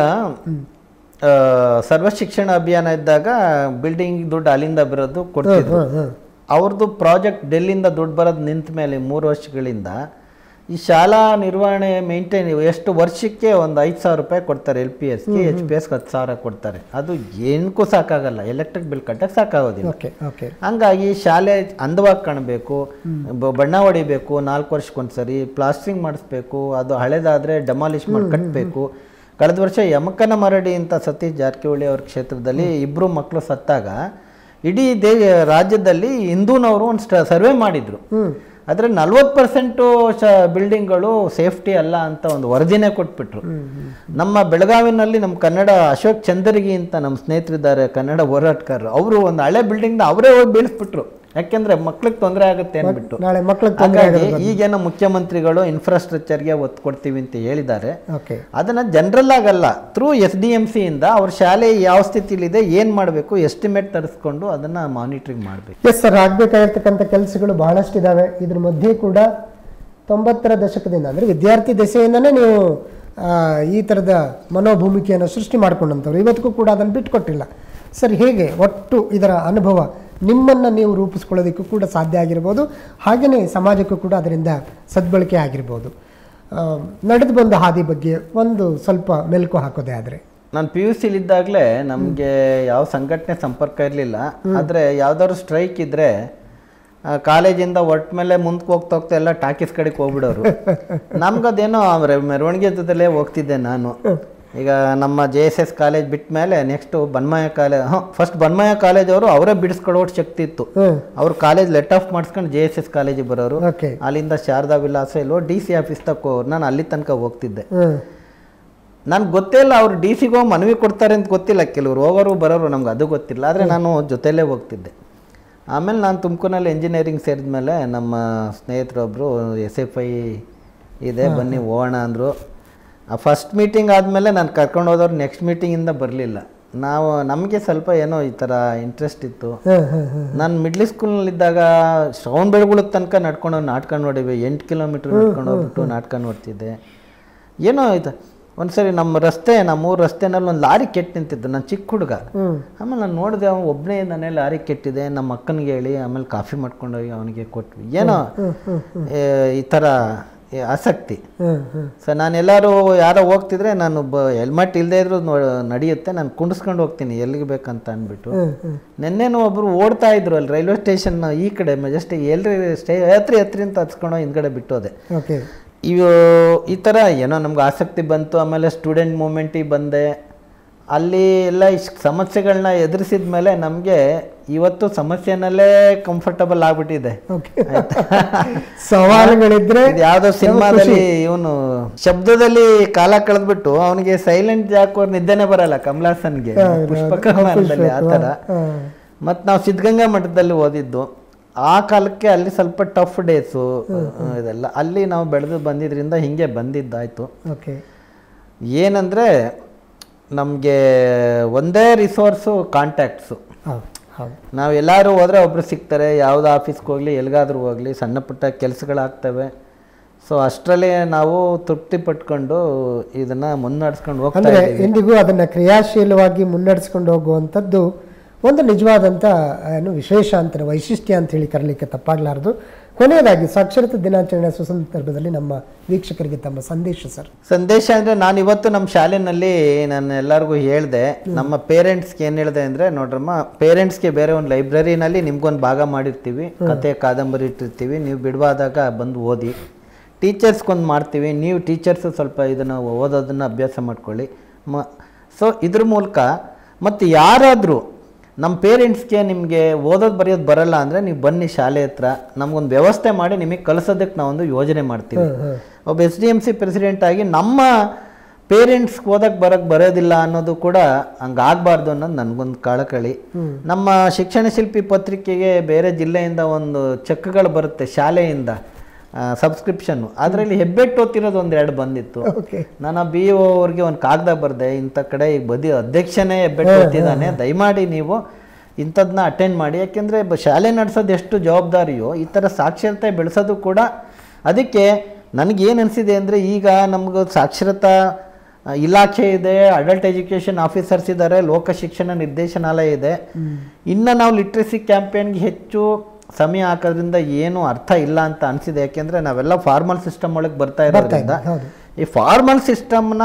ಆ, ಸರ್ವ ಶಿಕ್ಷಣ ಅಭಿಯಾನ ಇದ್ದಾಗ ಬಿಲ್ಡಿಂಗ್ ದುಡ್ಡು ಅಲ್ಲಿಂದ ಬರೋದು ಕೊಡ್ತಿದ್ರು ಹ್ಮ್ ಹ್ಮ್ ಅವ್ರದ್ದು ಪ್ರಾಜೆಕ್ಟ್ ಡೆಲ್ಲಿಂದ ದುಡ್ಡು ಬರೋದು ನಿಂತ ಮೇಲೆ ಮೂರು ವರ್ಷಗಳಿಂದ ಈ ಶಾಲಾ ನಿರ್ವಹಣೆ ಮೇಂಟೈನ್ ಎಷ್ಟು ವರ್ಷಕ್ಕೆ ಒಂದು ಐದು ಸಾವಿರ ರೂಪಾಯಿ ಕೊಡ್ತಾರೆ ಎಲ್ ಪಿ ಎಸ್ಗೆ ಎಚ್ ಪಿ ಎಸ್ಗೆ ಹತ್ತು ಸಾವಿರ ಕೊಡ್ತಾರೆ ಅದು ಏನಕ್ಕೂ ಸಾಕಾಗಲ್ಲ ಎಲೆಕ್ಟ್ರಿಕ್ ಬಿಲ್ ಕಟ್ಟಕ್ಕೆ ಸಾಕಾಗೋದಿಲ್ಲ ಓಕೆ ಓಕೆ ಹಂಗಾಗಿ ಶಾಲೆ ಅಂದವಾಗಿ ಕಾಣಬೇಕು ಬ- ಬಣ್ಣ ಹೊಡಿಬೇಕು ನಾಲ್ಕು ವರ್ಷಕ್ಕೊಂದ್ಸರಿ ಪ್ಲಾಸ್ಟ್ರಿಂಗ್ ಮಾಡಿಸ್ಬೇಕು ಅದು ಹಳೇದಾದರೆ ಡೆಮಾಲಿಷ್ ಮಾಡಿ ಕಟ್ಟಬೇಕು ಕಳೆದ ವರ್ಷ ಯಮಕನ ಮರಡಿ ಅಂತ ಸತೀಶ್ ಜಾರಕಿಹೊಳಿ ಅವ್ರ ಕ್ಷೇತ್ರದಲ್ಲಿ ಇಬ್ಬರು ಮಕ್ಕಳು ಸತ್ತಾಗ ಇಡೀ ದೇ ರಾಜ್ಯದಲ್ಲಿ ಹಿಂದೂನವರು ಒಂದು ಸರ್ವೆ ಮಾಡಿದ್ರು ಹ್ಮ್ ಆದರೆ ನಲ್ವತ್ತು ಪರ್ಸೆಂಟು ಶ ಬಿಲ್ಡಿಂಗ್ಗಳು ಸೇಫ್ಟಿ ಅಲ್ಲ ಅಂತ ಒಂದು ವರದಿನೇ ಕೊಟ್ಬಿಟ್ರು ನಮ್ಮ ಬೆಳಗಾವಿನಲ್ಲಿ ನಮ್ಮ ಕನ್ನಡ ಅಶೋಕ್ ಚಂದರ್ಗಿ ಅಂತ ನಮ್ಮ ಸ್ನೇಹಿತರಿದ್ದಾರೆ ಕನ್ನಡ ಹೋರಾಟಗಾರರು ಅವರು ಒಂದು ಹಳೆ ಬಿಲ್ಡಿಂಗ್ನ ಅವರೇ ಹೋಗಿ ಬೀಳಿಸ್ಬಿಟ್ರು ಯಾಕೆಂದ್ರೆ ಮಕ್ಳಿಗೆ ತೊಂದರೆ ಆಗುತ್ತೆ ಅಂದ್ಬಿಟ್ಟು ನಾಳೆ ಮಕ್ಳಿಗೆ ತೊಂದರೆ ಹಾಗಾಗಿ ಈಗೇನೋ ಮುಖ್ಯಮಂತ್ರಿಗಳು ಇನ್ಫ್ರಾಸ್ಟ್ರಕ್ಚರ್ಗೆ ಒತ್ತು ಕೊಡ್ತೀವಿ ಅಂತ ಹೇಳಿದ್ದಾರೆ ಓಕೆ ಅದನ್ನ ಜನರಲ್ ಆಗಲ್ಲ through S D M C ಇಂದ ಅವ್ರ ಶಾಲೆ ಯಾವ ಸ್ಥಿತಿಲಿದೆ ಏನು ಮಾಡಬೇಕು ಎಸ್ಟಿಮೇಟ್ ತರಿಸ್ಕೊಂಡು ಅದನ್ನ ಮಾನಿಟ್ರಿಂಗ್ ಮಾಡಬೇಕು ಎಸ್ ಸರ್ ಆಗಬೇಕಾಗಿರ್ತಕ್ಕಂಥ ಕೆಲಸಗಳು ಬಹಳಷ್ಟಿದ್ದಾವೆ ಇದ್ರ ಮಧ್ಯೆ ಕೂಡ ತೊಂಬತ್ತರ ದಶಕದಿಂದ ಅಂದರೆ ವಿದ್ಯಾರ್ಥಿ ದೆಸೆಯಿಂದನೇ ನೀವು ಆ, ಈ ಥರದ ಮನೋಭೂಮಿಕೆಯನ್ನು ಸೃಷ್ಟಿ ಮಾಡ್ಕೊಂಡಂಥವ್ರು ಇವತ್ತಿಗೂ ಕೂಡ ಅದನ್ನು ಬಿಟ್ಕೊಟ್ಟಿಲ್ಲ ಸರ್ ಹೇಗೆ ಒಟ್ಟು ಇದರ ಅನುಭವ ನಿಮ್ಮನ್ನು ನೀವು ರೂಪಿಸ್ಕೊಳ್ಳೋದಕ್ಕೂ ಕೂಡ ಸಾಧ್ಯ ಆಗಿರ್ಬೋದು ಹಾಗೆಯೇ ಸಮಾಜಕ್ಕೂ ಕೂಡ ಅದರಿಂದ ಸದ್ಬಳಕೆ ಆಗಿರ್ಬೋದು ಆ, ನಡೆದು ಬಂದ ಹಾದಿ ಬಗ್ಗೆ ಒಂದು ಸ್ವಲ್ಪ ಮೆಲುಕು ಹಾಕೋದೇ ಆದರೆ ನಾನು ಪಿ ಯು ಸಿಲಿದ್ದಾಗಲೇ ನಮಗೆ ಯಾವ ಸಂಘಟನೆ ಸಂಪರ್ಕ ಇರಲಿಲ್ಲ ಆದರೆ ಯಾವ್ದಾದ್ರು ಸ್ಟ್ರೈಕ್ ಇದ್ದರೆ ಕಾಲೇಜಿಂದ ಒಟ್ಟ ಮೇಲೆ ಮುಂದಕ್ಕೆ ಹೋಗ್ತಾ ಹೋಗ್ತಾ ಎಲ್ಲ ಟಾಕೀಸ್ ಕಡೆಗೆ ಹೋಗ್ಬಿಡೋರು ನಮ್ಗದೇನೋ ಅವ್ರ ಮೆರವಣಿಗೆ ಜೊತೆಲೇ ಹೋಗ್ತಿದ್ದೆ ನಾನು ಈಗ ನಮ್ಮ ಜೆ ಎಸ್ ಎಸ್ ಕಾಲೇಜ್ ಬಿಟ್ಟ ಮೇಲೆ ನೆಕ್ಸ್ಟು ಬನ್ಮಯ ಕಾಲೇಜ್ ಹಾಂ ಫಸ್ಟ್ ಬನ್ಮಯ ಕಾಲೇಜ್ ಅವರು ಅವರೇ ಬಿಡಿಸ್ಕೊಳ್ಳೋ ಶಕ್ತಿ ಇತ್ತು ಹ್ಞೂ ಅವ್ರು ಕಾಲೇಜ್ ಲೆಟ್ ಆಫ್ ಮಾಡಿಸ್ಕೊಂಡು ಜೆ ಎಸ್ ಎಸ್ ಕಾಲೇಜಿಗೆ ಬರೋರು ಓಕೆ ಅಲ್ಲಿಂದ ಶಾರದಾ ವಿಲಾಸ ಇಲ್ಲೋ ಡಿ ಸಿ ಆಫೀಸ್ ತಕ್ಕ ನಾನು ಅಲ್ಲಿ ತನಕ ಹೋಗ್ತಿದ್ದೆ ಹ್ಞೂ ನನ್ಗೆ ಗೊತ್ತೇ ಇಲ್ಲ ಅವ್ರು ಡಿ ಸಿಗೆ ಹೋಗಿ ಮನವಿ ಕೊಡ್ತಾರೆ ಅಂತ ಗೊತ್ತಿಲ್ಲ ಕೆಲವರು ಹೋಗೋರು ಬರೋರು ನಮ್ಗೆ ಅದು ಗೊತ್ತಿಲ್ಲ ಆದರೆ ನಾನು ಜೊತೆಲೇ ಹೋಗ್ತಿದ್ದೆ ಆಮೇಲೆ ನಾನು ತುಮಕೂರಿನಲ್ಲಿ ಇಂಜಿನಿಯರಿಂಗ್ ಸೇರಿದ ಮೇಲೆ ನಮ್ಮ ಸ್ನೇಹಿತರೊಬ್ಬರು ಎಸ್ ಎಫ್ ಐ ಇದೆ ಬನ್ನಿ ಹೋಗೋಣ ಅಂದರು ಆ ಫಸ್ಟ್ ಮೀಟಿಂಗ್ ಆದಮೇಲೆ ನಾನು ಕರ್ಕೊಂಡು ಹೋದವ್ರು ನೆಕ್ಸ್ಟ್ ಮೀಟಿಂಗಿಂದ ಬರಲಿಲ್ಲ ನಾವು ನಮಗೆ ಸ್ವಲ್ಪ ಏನೋ ಈ ಥರ ಇಂಟ್ರೆಸ್ಟ್ ಇತ್ತು ಹಾಂ ಹಾಂ ಹಾಂ ನಾನು ಮಿಡ್ಲ್ ಸ್ಕೂಲ್ನಲ್ಲಿದ್ದಾಗ ಶ್ರವಣ ಬೆಳಗುಳದ ತನಕ ನಡ್ಕೊಂಡು ಹೋಗಿ ನಾಟಕ ನೋಡಿವೆ ಎಂಟು ಕಿಲೋಮೀಟ್ರ್ ನಡ್ಕೊಂಡು ಹೋಗ್ಬಿಟ್ಟು ನಾಟಕ ನೋಡ್ತಿದ್ದೆ ಏನೋ ಆಯ್ತು ಒಂದ್ಸರಿ ನಮ್ಮ ರಸ್ತೆ ನಮ್ಮೂರ ರಸ್ತೆನಲ್ಲಿ ಒಂದು ಲಾರಿ ಕೆಟ್ಟು ನಿಂತಿದ್ದು ನಾನು ಚಿಕ್ಕ ಹುಡುಗ ಹ್ಞೂ ಆಮೇಲೆ ನಾನು ನೋಡಿದೆ ಅವನು ಒಬ್ಬನೇ ನಾನೇ ಲಾರಿ ಕೆಟ್ಟಿದೆ ನಮ್ಮ ಅಕ್ಕನಿಗೆ ಹೇಳಿ ಆಮೇಲೆ ಕಾಫಿ ಮಾಡ್ಕೊಂಡೋಗಿ ಅವನಿಗೆ ಕೊಟ್ವಿ ಏನೋ ಏ, ಈ ಥರ ಏ, ಆಸಕ್ತಿ ಹ್ಞೂ ಹ್ಞೂ ಸೊ ನಾನು ಎಲ್ಲರೂ ಯಾರೋ ಹೋಗ್ತಿದ್ರೆ ನಾನು ಬ ಹೆಲ್ಮೆಟ್ ಇಲ್ಲದೆ ಇದ್ರೂ ನೋ ನಡೆಯುತ್ತೆ ನಾನು ಕುಂಡಿಸ್ಕೊಂಡು ಹೋಗ್ತೀನಿ ಎಲ್ಲಿಗೆ ಬೇಕಂತ ಅಂದ್ಬಿಟ್ಟು ಹ್ಞೂ ಹ್ಞೂ ನೆನ್ನೆನೂ ಒಬ್ರು ಓಡ್ತಾ ಇದ್ರು ಅಲ್ಲಿ ರೈಲ್ವೆ ಸ್ಟೇಷನ್ ಈ ಕಡೆ ಮೆಜೆಸ್ಟಿಕ್ ಎಲ್ರಿ ಸ್ಟೇ ಹತ್ರಿ ಹತ್ರಿ ಅಂತ ಹತ್ಸ್ಕೊಂಡು ಹಿಂದ್ಗಡೆ ಬಿಟ್ಟೋದೆ ಓಕೆ ಇವು ಈ ಥರ ಏನೋ ನಮ್ಗೆ ಆಸಕ್ತಿ ಬಂತು ಆಮೇಲೆ ಸ್ಟೂಡೆಂಟ್ ಮೂಮೆಂಟಿಗೆ ಬಂದೆ ಅಲ್ಲಿ ಎಲ್ಲ ಇಷ್ಟು ಸಮಸ್ಯೆಗಳನ್ನ ಎದುರಿಸಿದ ಮೇಲೆ ನಮಗೆ ಇವತ್ತು ಸಮಸ್ಯೆನಲ್ಲೇ ಕಂಫರ್ಟಬಲ್ ಆಗ್ಬಿಟ್ಟಿದೆ ಓಕೆ ಸವಾಲುಗಳಿದ್ರೆ ಇದು ಯಾವುದೋ ಸಿನಿಮಾದಲ್ಲಿ ಇವನು ಶಬ್ದದಲ್ಲಿ ಕಾಲ ಕಳೆದ್ಬಿಟ್ಟು ಅವನಿಗೆ ಸೈಲೆಂಟ್ ಜಾಕೋರ್ ನಿದ್ದೆನೆ ಬರಲ್ಲ ಕಮಲಾಸನ್ಗೆ ಪುಷ್ಪಕಮಾನದಲ್ಲಿ ಆ ಥರ ಹಾಂ ಮತ್ತು ನಾವು ಸಿದ್ಧಗಂಗಾ ಮಠದಲ್ಲಿ ಓದಿದ್ದು ಆ ಕಾಲಕ್ಕೆ ಅಲ್ಲಿ ಸ್ವಲ್ಪ ಟಫ್ ಡೇಸು ಇದೆಲ್ಲ ಅಲ್ಲಿ ನಾವು ಬೆಳೆದು ಬಂದಿದ್ರಿಂದ ಹಿಂಗೆ ಬಂದಿದ್ದಾಯ್ತು ಓಕೆ ಏನಂದರೆ ನಮಗೆ ಒಂದೇ ರಿಸೋರ್ಸು ಕಾಂಟ್ಯಾಕ್ಟ್ಸು ಹೌದು ಹೌದು ನಾವು ಎಲ್ಲರೂ ಹೋದರೆ ಒಬ್ಬರು ಸಿಗ್ತಾರೆ ಯಾವುದೇ ಆಫೀಸ್ಗೆ ಹೋಗಲಿ ಎಲ್ಲಿಗಾದ್ರೂ ಹೋಗಲಿ ಸಣ್ಣ ಪುಟ್ಟ ಕೆಲಸಗಳಾಗ್ತವೆ ಸೊ ಅಷ್ಟರಲ್ಲೇ ನಾವು ತೃಪ್ತಿ ಪಟ್ಕೊಂಡು ಇದನ್ನು ಮುನ್ನಡೆಸ್ಕೊಂಡು ಹೋಗ್ತಾ ಅಂದರೆ ಇದ್ದೀವಿ ಎಂದಿಗೂ ಅದನ್ನು ಕ್ರಿಯಾಶೀಲವಾಗಿ ಮುನ್ನಡೆಸ್ಕೊಂಡು ಹೋಗುವಂಥದ್ದು ಒಂದು ನಿಜವಾದಂಥ ಏನು ವಿಶೇಷ ಅಂತಾರೆ ವೈಶಿಷ್ಟ್ಯ ಅಂತ ಹೇಳಿ ಕರಲಿಕ್ಕೆ ತಪ್ಪಾಗಲಾರದು ಕೊನೆಯದಾಗಿ ಸಾಕ್ಷರತಾ ದಿನಾಚರಣೆ ಸುಸಂದರ್ಭದಲ್ಲಿ ನಮ್ಮ ವೀಕ್ಷಕರಿಗೆ ತಮ್ಮ ಸಂದೇಶ ಸರ್ ಸಂದೇಶ ಅಂದರೆ ನಾನು ಇವತ್ತು ನಮ್ಮ ಶಾಲೆನಲ್ಲಿ ನಾನು ಎಲ್ಲರಿಗೂ ಹೇಳಿದೆ ನಮ್ಮ ಪೇರೆಂಟ್ಸ್ಗೆ ಏನು ಹೇಳಿದೆ ಅಂದರೆ ನೋಡ್ರಮ್ಮ ಪೇರೆಂಟ್ಸ್ಗೆ ಬೇರೆ ಒಂದು ಲೈಬ್ರರಿನಲ್ಲಿ ನಿಮ್ಗೊಂದು ಭಾಗ ಮಾಡಿರ್ತೀವಿ ಕತೆ ಕಾದಂಬರಿ ಇಟ್ಟಿರ್ತೀವಿ ನೀವು ಬಿಡುವಾದಾಗ ಬಂದು ಓದಿ ಟೀಚರ್ಸ್ಗೊಂದು ಮಾಡ್ತೀವಿ ನೀವು ಟೀಚರ್ಸು ಸ್ವಲ್ಪ ಇದನ್ನು ಓದೋದನ್ನು ಅಭ್ಯಾಸ ಮಾಡ್ಕೊಳ್ಳಿ ಮ ಸೊ ಇದ್ರ ಮೂಲಕ ಮತ್ತು ಯಾರಾದರೂ ನಮ್ಮ ಪೇರೆಂಟ್ಸ್ಗೆ ನಿಮಗೆ ಓದೋದು ಬರೆಯೋದು ಬರಲ್ಲ ಅಂದರೆ ನೀವು ಬನ್ನಿ ಶಾಲೆ ಹತ್ರ ನಮಗೊಂದು ವ್ಯವಸ್ಥೆ ಮಾಡಿ ನಿಮಗೆ ಕಲಿಸೋದಕ್ಕೆ ನಾವೊಂದು ಯೋಜನೆ ಮಾಡ್ತೀವಿ ಒಬ್ಬ S D M C president ಆಗಿ ನಮ್ಮ ಪೇರೆಂಟ್ಸ್ಗೆ ಓದಕ್ಕೆ ಬರೋಕ್ಕೆ ಬರೋದಿಲ್ಲ ಅನ್ನೋದು ಕೂಡ ಹಂಗಾಗಬಾರ್ದು ಅನ್ನೋದು ನನಗೊಂದು ಕಳಕಳಿ ನಮ್ಮ ಶಿಕ್ಷಣ ಶಿಲ್ಪಿ ಪತ್ರಿಕೆಗೆ ಬೇರೆ ಜಿಲ್ಲೆಯಿಂದ ಒಂದು ಚೆಕ್ಗಳು ಬರುತ್ತೆ ಶಾಲೆಯಿಂದ ಸಬ್ಸ್ಕ್ರಿಪ್ಷನ್ನು ಅದರಲ್ಲಿ ಹೆಬ್ಬೆಟ್ಟು ಓದ್ತಿರೋದು ಒಂದು ಎರಡು ಬಂದಿತ್ತು ಓಕೆ ನಾನು ಬಿ ಒ ಅವ್ರಿಗೆ ಒಂದು ಕಾಗದ ಬರೆದೆ ಇಂಥ ಕಡೆ ಈಗ ಬದಿ ಅಧ್ಯಕ್ಷನೇ ಹೆಬ್ಬೆಟ್ಟು ಓದ್ತಿದ್ದಾನೆ ದಯಮಾಡಿ ನೀವು ಇಂಥದ್ದನ್ನ ಅಟೆಂಡ್ ಮಾಡಿ ಯಾಕೆಂದರೆ ಶಾಲೆ ನಡೆಸೋದು ಎಷ್ಟು ಜವಾಬ್ದಾರಿಯೋ ಈ ಥರ ಸಾಕ್ಷರತೆ ಬೆಳೆಸೋದು ಕೂಡ ಅದಕ್ಕೆ ನನಗೇನು ಅನಿಸಿದೆ ಅಂದರೆ ಈಗ ನಮ್ಗೆ ಸಾಕ್ಷರತಾ ಆ, ಇಲಾಖೆ ಇದೆ ಅಡಲ್ಟ್ ಎಜುಕೇಷನ್ ಆಫೀಸರ್ಸ್ ಇದ್ದಾರೆ ಲೋಕ ಶಿಕ್ಷಣ ನಿರ್ದೇಶನಾಲಯ ಇದೆ ಇನ್ನು ನಾವು ಲಿಟ್ರಸಿ ಕ್ಯಾಂಪೇನ್ಗೆ ಹೆಚ್ಚು ಸಮಯ ಹಾಕೋದ್ರಿಂದ ಏನು ಅರ್ಥ ಇಲ್ಲ ಅಂತ ಅನಿಸಿದೆ ಯಾಕೆಂದರೆ ನಾವೆಲ್ಲ ಫಾರ್ಮಲ್ ಸಿಸ್ಟಮ್ ಒಳಗೆ ಬರ್ತಾ ಇರೋದ್ರಿಂದ ಹೌದು ಈ ಫಾರ್ಮಲ್ ಸಿಸ್ಟಮ್ನ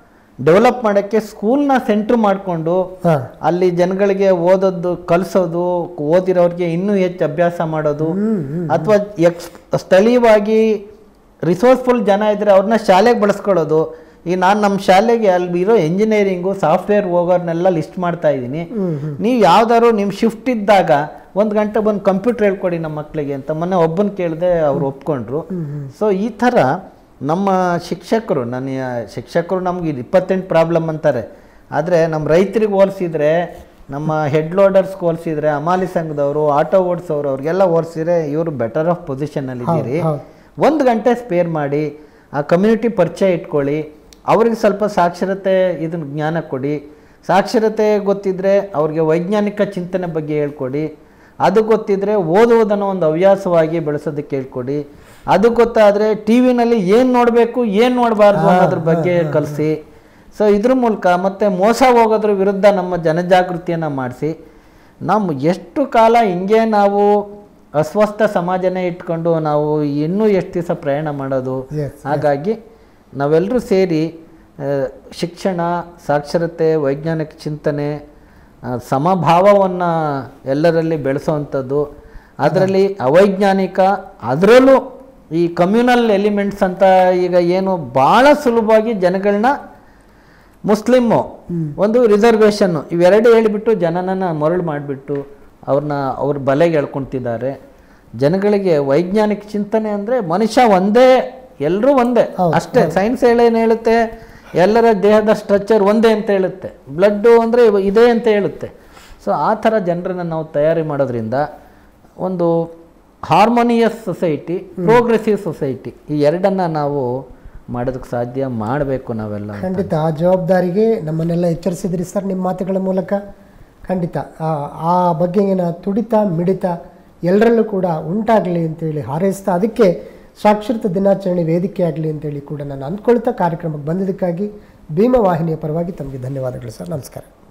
ಡೆವಲಪ್ ಮಾಡೋಕ್ಕೆ ಸ್ಕೂಲ್ನ ಸೆಂಟ್ರ್ ಮಾಡಿಕೊಂಡು ಹಾಂ ಅಲ್ಲಿ ಜನಗಳಿಗೆ ಓದೋದು ಕಲಿಸೋದು ಓದಿರೋರಿಗೆ ಇನ್ನೂ ಹೆಚ್ಚು ಅಭ್ಯಾಸ ಮಾಡೋದು ಅಥವಾ ಎಕ್ಸ್ ಸ್ಥಳೀಯವಾಗಿ ರಿಸೋರ್ಸ್ಫುಲ್ ಜನ ಇದ್ದರೆ ಅವ್ರನ್ನ ಶಾಲೆಗೆ ಬಳಸ್ಕೊಳ್ಳೋದು ಈಗ ನಾನು ನಮ್ಮ ಶಾಲೆಗೆ ಅಲ್ಲಿ ಇರೋ ಇಂಜಿನಿಯರಿಂಗು ಸಾಫ್ಟ್ವೇರ್ ಹೋಗೋರ್ನೆಲ್ಲ ಲಿಸ್ಟ್ ಮಾಡ್ತಾ ಇದ್ದೀನಿ ನೀವು ಯಾವ್ದಾದ್ರು ನಿಮ್ಮ ಶಿಫ್ಟ್ ಇದ್ದಾಗ ಒಂದು ಗಂಟೆ ಬಂದು ಕಂಪ್ಯೂಟರ್ ಹೇಳ್ಕೊಡಿ ನಮ್ಮ ಮಕ್ಕಳಿಗೆ ಅಂತ ಮೊನ್ನೆ ಒಬ್ಬನ ಕೇಳಿದೆ ಅವ್ರು ಒಪ್ಕೊಂಡ್ರು ಸೊ ಈ ಥರ ನಮ್ಮ ಶಿಕ್ಷಕರು ನನ್ನ ಯಾ- ಶಿಕ್ಷಕರು ನಮ್ಗೆ ಇದು ಇಪ್ಪತ್ತೆಂಟು ಪ್ರಾಬ್ಲಮ್ ಅಂತಾರೆ ಆದರೆ ನಮ್ಮ ರೈತರಿಗೆ ಹೋಲಿಸಿದ್ರೆ ನಮ್ಮ ಹೆಡ್ ಲೋಡರ್ಸ್ಗೆ ಹೋಲಿಸಿದ್ರೆ ಅಮಾಲಿ ಸಂಘದವರು ಆಟೋ ಓಡಿಸೋರು ಅವ್ರಿಗೆಲ್ಲ ಹೋಲಿಸಿದ್ರೆ ಇವರು ಬೆಟರ್ ಆಫ್ ಪೊಸಿಷನಲ್ಲಿ ಇದ್ದೀರಿ ಹೌದು. ಒಂದು ಗಂಟೆ ಸ್ಪೇರ್ ಮಾಡಿ ಆ ಕಮ್ಯುನಿಟಿ ಪರಿಚಯ ಇಟ್ಕೊಳ್ಳಿ ಅವ್ರಿಗೆ ಸ್ವಲ್ಪ ಸಾಕ್ಷರತೆ ಇದನ್ನ ಜ್ಞಾನ ಕೊಡಿ ಸಾಕ್ಷರತೆ ಗೊತ್ತಿದ್ರೆ ಅವ್ರಿಗೆ ವೈಜ್ಞಾನಿಕ ಚಿಂತನೆ ಬಗ್ಗೆ ಹೇಳ್ಕೊಡಿ ಅದು ಗೊತ್ತಿದ್ರೆ ಓದುವುದನ್ನು ಒಂದು ಹವ್ಯಾಸವಾಗಿ ಬೆಳೆಸೋದಕ್ಕೆ ಹೇಳ್ಕೊಡಿ ಅದು ಗೊತ್ತಾದರೆ ಟಿ ವಿನಲ್ಲಿ ಏನು ನೋಡಬೇಕು ಏನು ನೋಡಬಾರ್ದು ಅನ್ನೋದ್ರ ಬಗ್ಗೆ ಕಲಿಸಿ ಸೊ ಇದ್ರ ಮೂಲಕ ಮತ್ತೆ ಮೋಸ ಹೋಗೋದ್ರ ವಿರುದ್ಧ ನಮ್ಮ ಜನಜಾಗೃತಿಯನ್ನು ಮಾಡಿಸಿ ನಮ್ಮ ಎಷ್ಟು ಕಾಲ ಹಿಂಗೆ ನಾವು ಅಸ್ವಸ್ಥ ಸಮಾಜನೇ ಇಟ್ಕೊಂಡು ನಾವು ಇನ್ನೂ ಎಷ್ಟು ದಿವಸ ಪ್ರಯಾಣ ಮಾಡೋದು Yes, ಹಾಗಾಗಿ ನಾವೆಲ್ಲರೂ ಸೇರಿ ಆ, ಶಿಕ್ಷಣ ಸಾಕ್ಷರತೆ ವೈಜ್ಞಾನಿಕ ಚಿಂತನೆ ಆ, ಸಮಭಾವವನ್ನು ಎಲ್ಲರಲ್ಲಿ ಬೆಳೆಸೋವಂಥದ್ದು ಅದರಲ್ಲಿ ಅವೈಜ್ಞಾನಿಕ ಅದರಲ್ಲೂ ಈ ಕಮ್ಯುನಲ್ ಎಲಿಮೆಂಟ್ಸ್ ಅಂತ ಈಗ ಏನು ಭಾಳ ಸುಲಭವಾಗಿ ಜನಗಳನ್ನ ಮುಸ್ಲಿಮ್ಮು ಒಂದು ರಿಸರ್ವೇಷನ್ನು ಇವೆರಡು ಹೇಳಿಬಿಟ್ಟು ಜನನನ್ನು ಮರಳು ಮಾಡಿಬಿಟ್ಟು ಅವ್ರನ್ನ ಅವ್ರ ಬಲೆಗೆ ಎಳ್ಕೊಳ್ತಿದ್ದಾರೆ ಜನಗಳಿಗೆ ವೈಜ್ಞಾನಿಕ ಚಿಂತನೆ ಅಂದರೆ ಮನುಷ್ಯ ಒಂದೇ ಎಲ್ಲರೂ ಒಂದೇ ಅಷ್ಟೇ ಸೈನ್ಸ್ ಹೇಳೇನು ಹೇಳುತ್ತೆ ಎಲ್ಲರ ದೇಹದ ಸ್ಟ್ರಕ್ಚರ್ ಒಂದೇ ಅಂತ ಹೇಳುತ್ತೆ ಬ್ಲಡ್ಡು ಅಂದರೆ ಇದೇ ಅಂತ ಹೇಳುತ್ತೆ ಸೊ ಆ ಥರ ಜನರನ್ನು ನಾವು ತಯಾರಿ ಮಾಡೋದ್ರಿಂದ ಒಂದು ಹಾರ್ಮೋನಿಯಸ್ ಸೊಸೈಟಿ ಪ್ರೋಗ್ರೆಸಿವ್ ಸೊಸೈಟಿ ಈ ಎರಡನ್ನ ನಾವು ಮಾಡೋದಕ್ಕೆ ಸಾಧ್ಯ ಮಾಡಬೇಕು ನಾವೆಲ್ಲ ಖಂಡಿತ ಆ ಜವಾಬ್ದಾರಿಗೆ ನಮ್ಮನ್ನೆಲ್ಲ ಎಚ್ಚರಿಸಿದ್ರಿ ಸರ್ ನಿಮ್ಮ ಮಾತುಗಳ ಮೂಲಕ ಖಂಡಿತ ಆ- ಆ ಬಗ್ಗೆಗಿನ ತುಡಿತ ಮಿಡಿತ ಎಲ್ಲರಲ್ಲೂ ಕೂಡ ಉಂಟಾಗಲಿ ಅಂತೇಳಿ ಹಾರೈಸ್ತಾ ಅದಕ್ಕೆ ಸಾಕ್ಷರತಾ ದಿನಾಚರಣೆ ವೇದಿಕೆ ಆಗಲಿ ಅಂತೇಳಿ ಕೂಡ ನಾನು ಅಂದ್ಕೊಳ್ತಾ ಕಾರ್ಯಕ್ರಮಕ್ಕೆ ಬಂದಿದ್ದಕ್ಕಾಗಿ ಭೀಮ ವಾಹಿನಿಯ ಪರವಾಗಿ ತಮಗೆ ಧನ್ಯವಾದಗಳು ಸರ್ ನಮಸ್ಕಾರ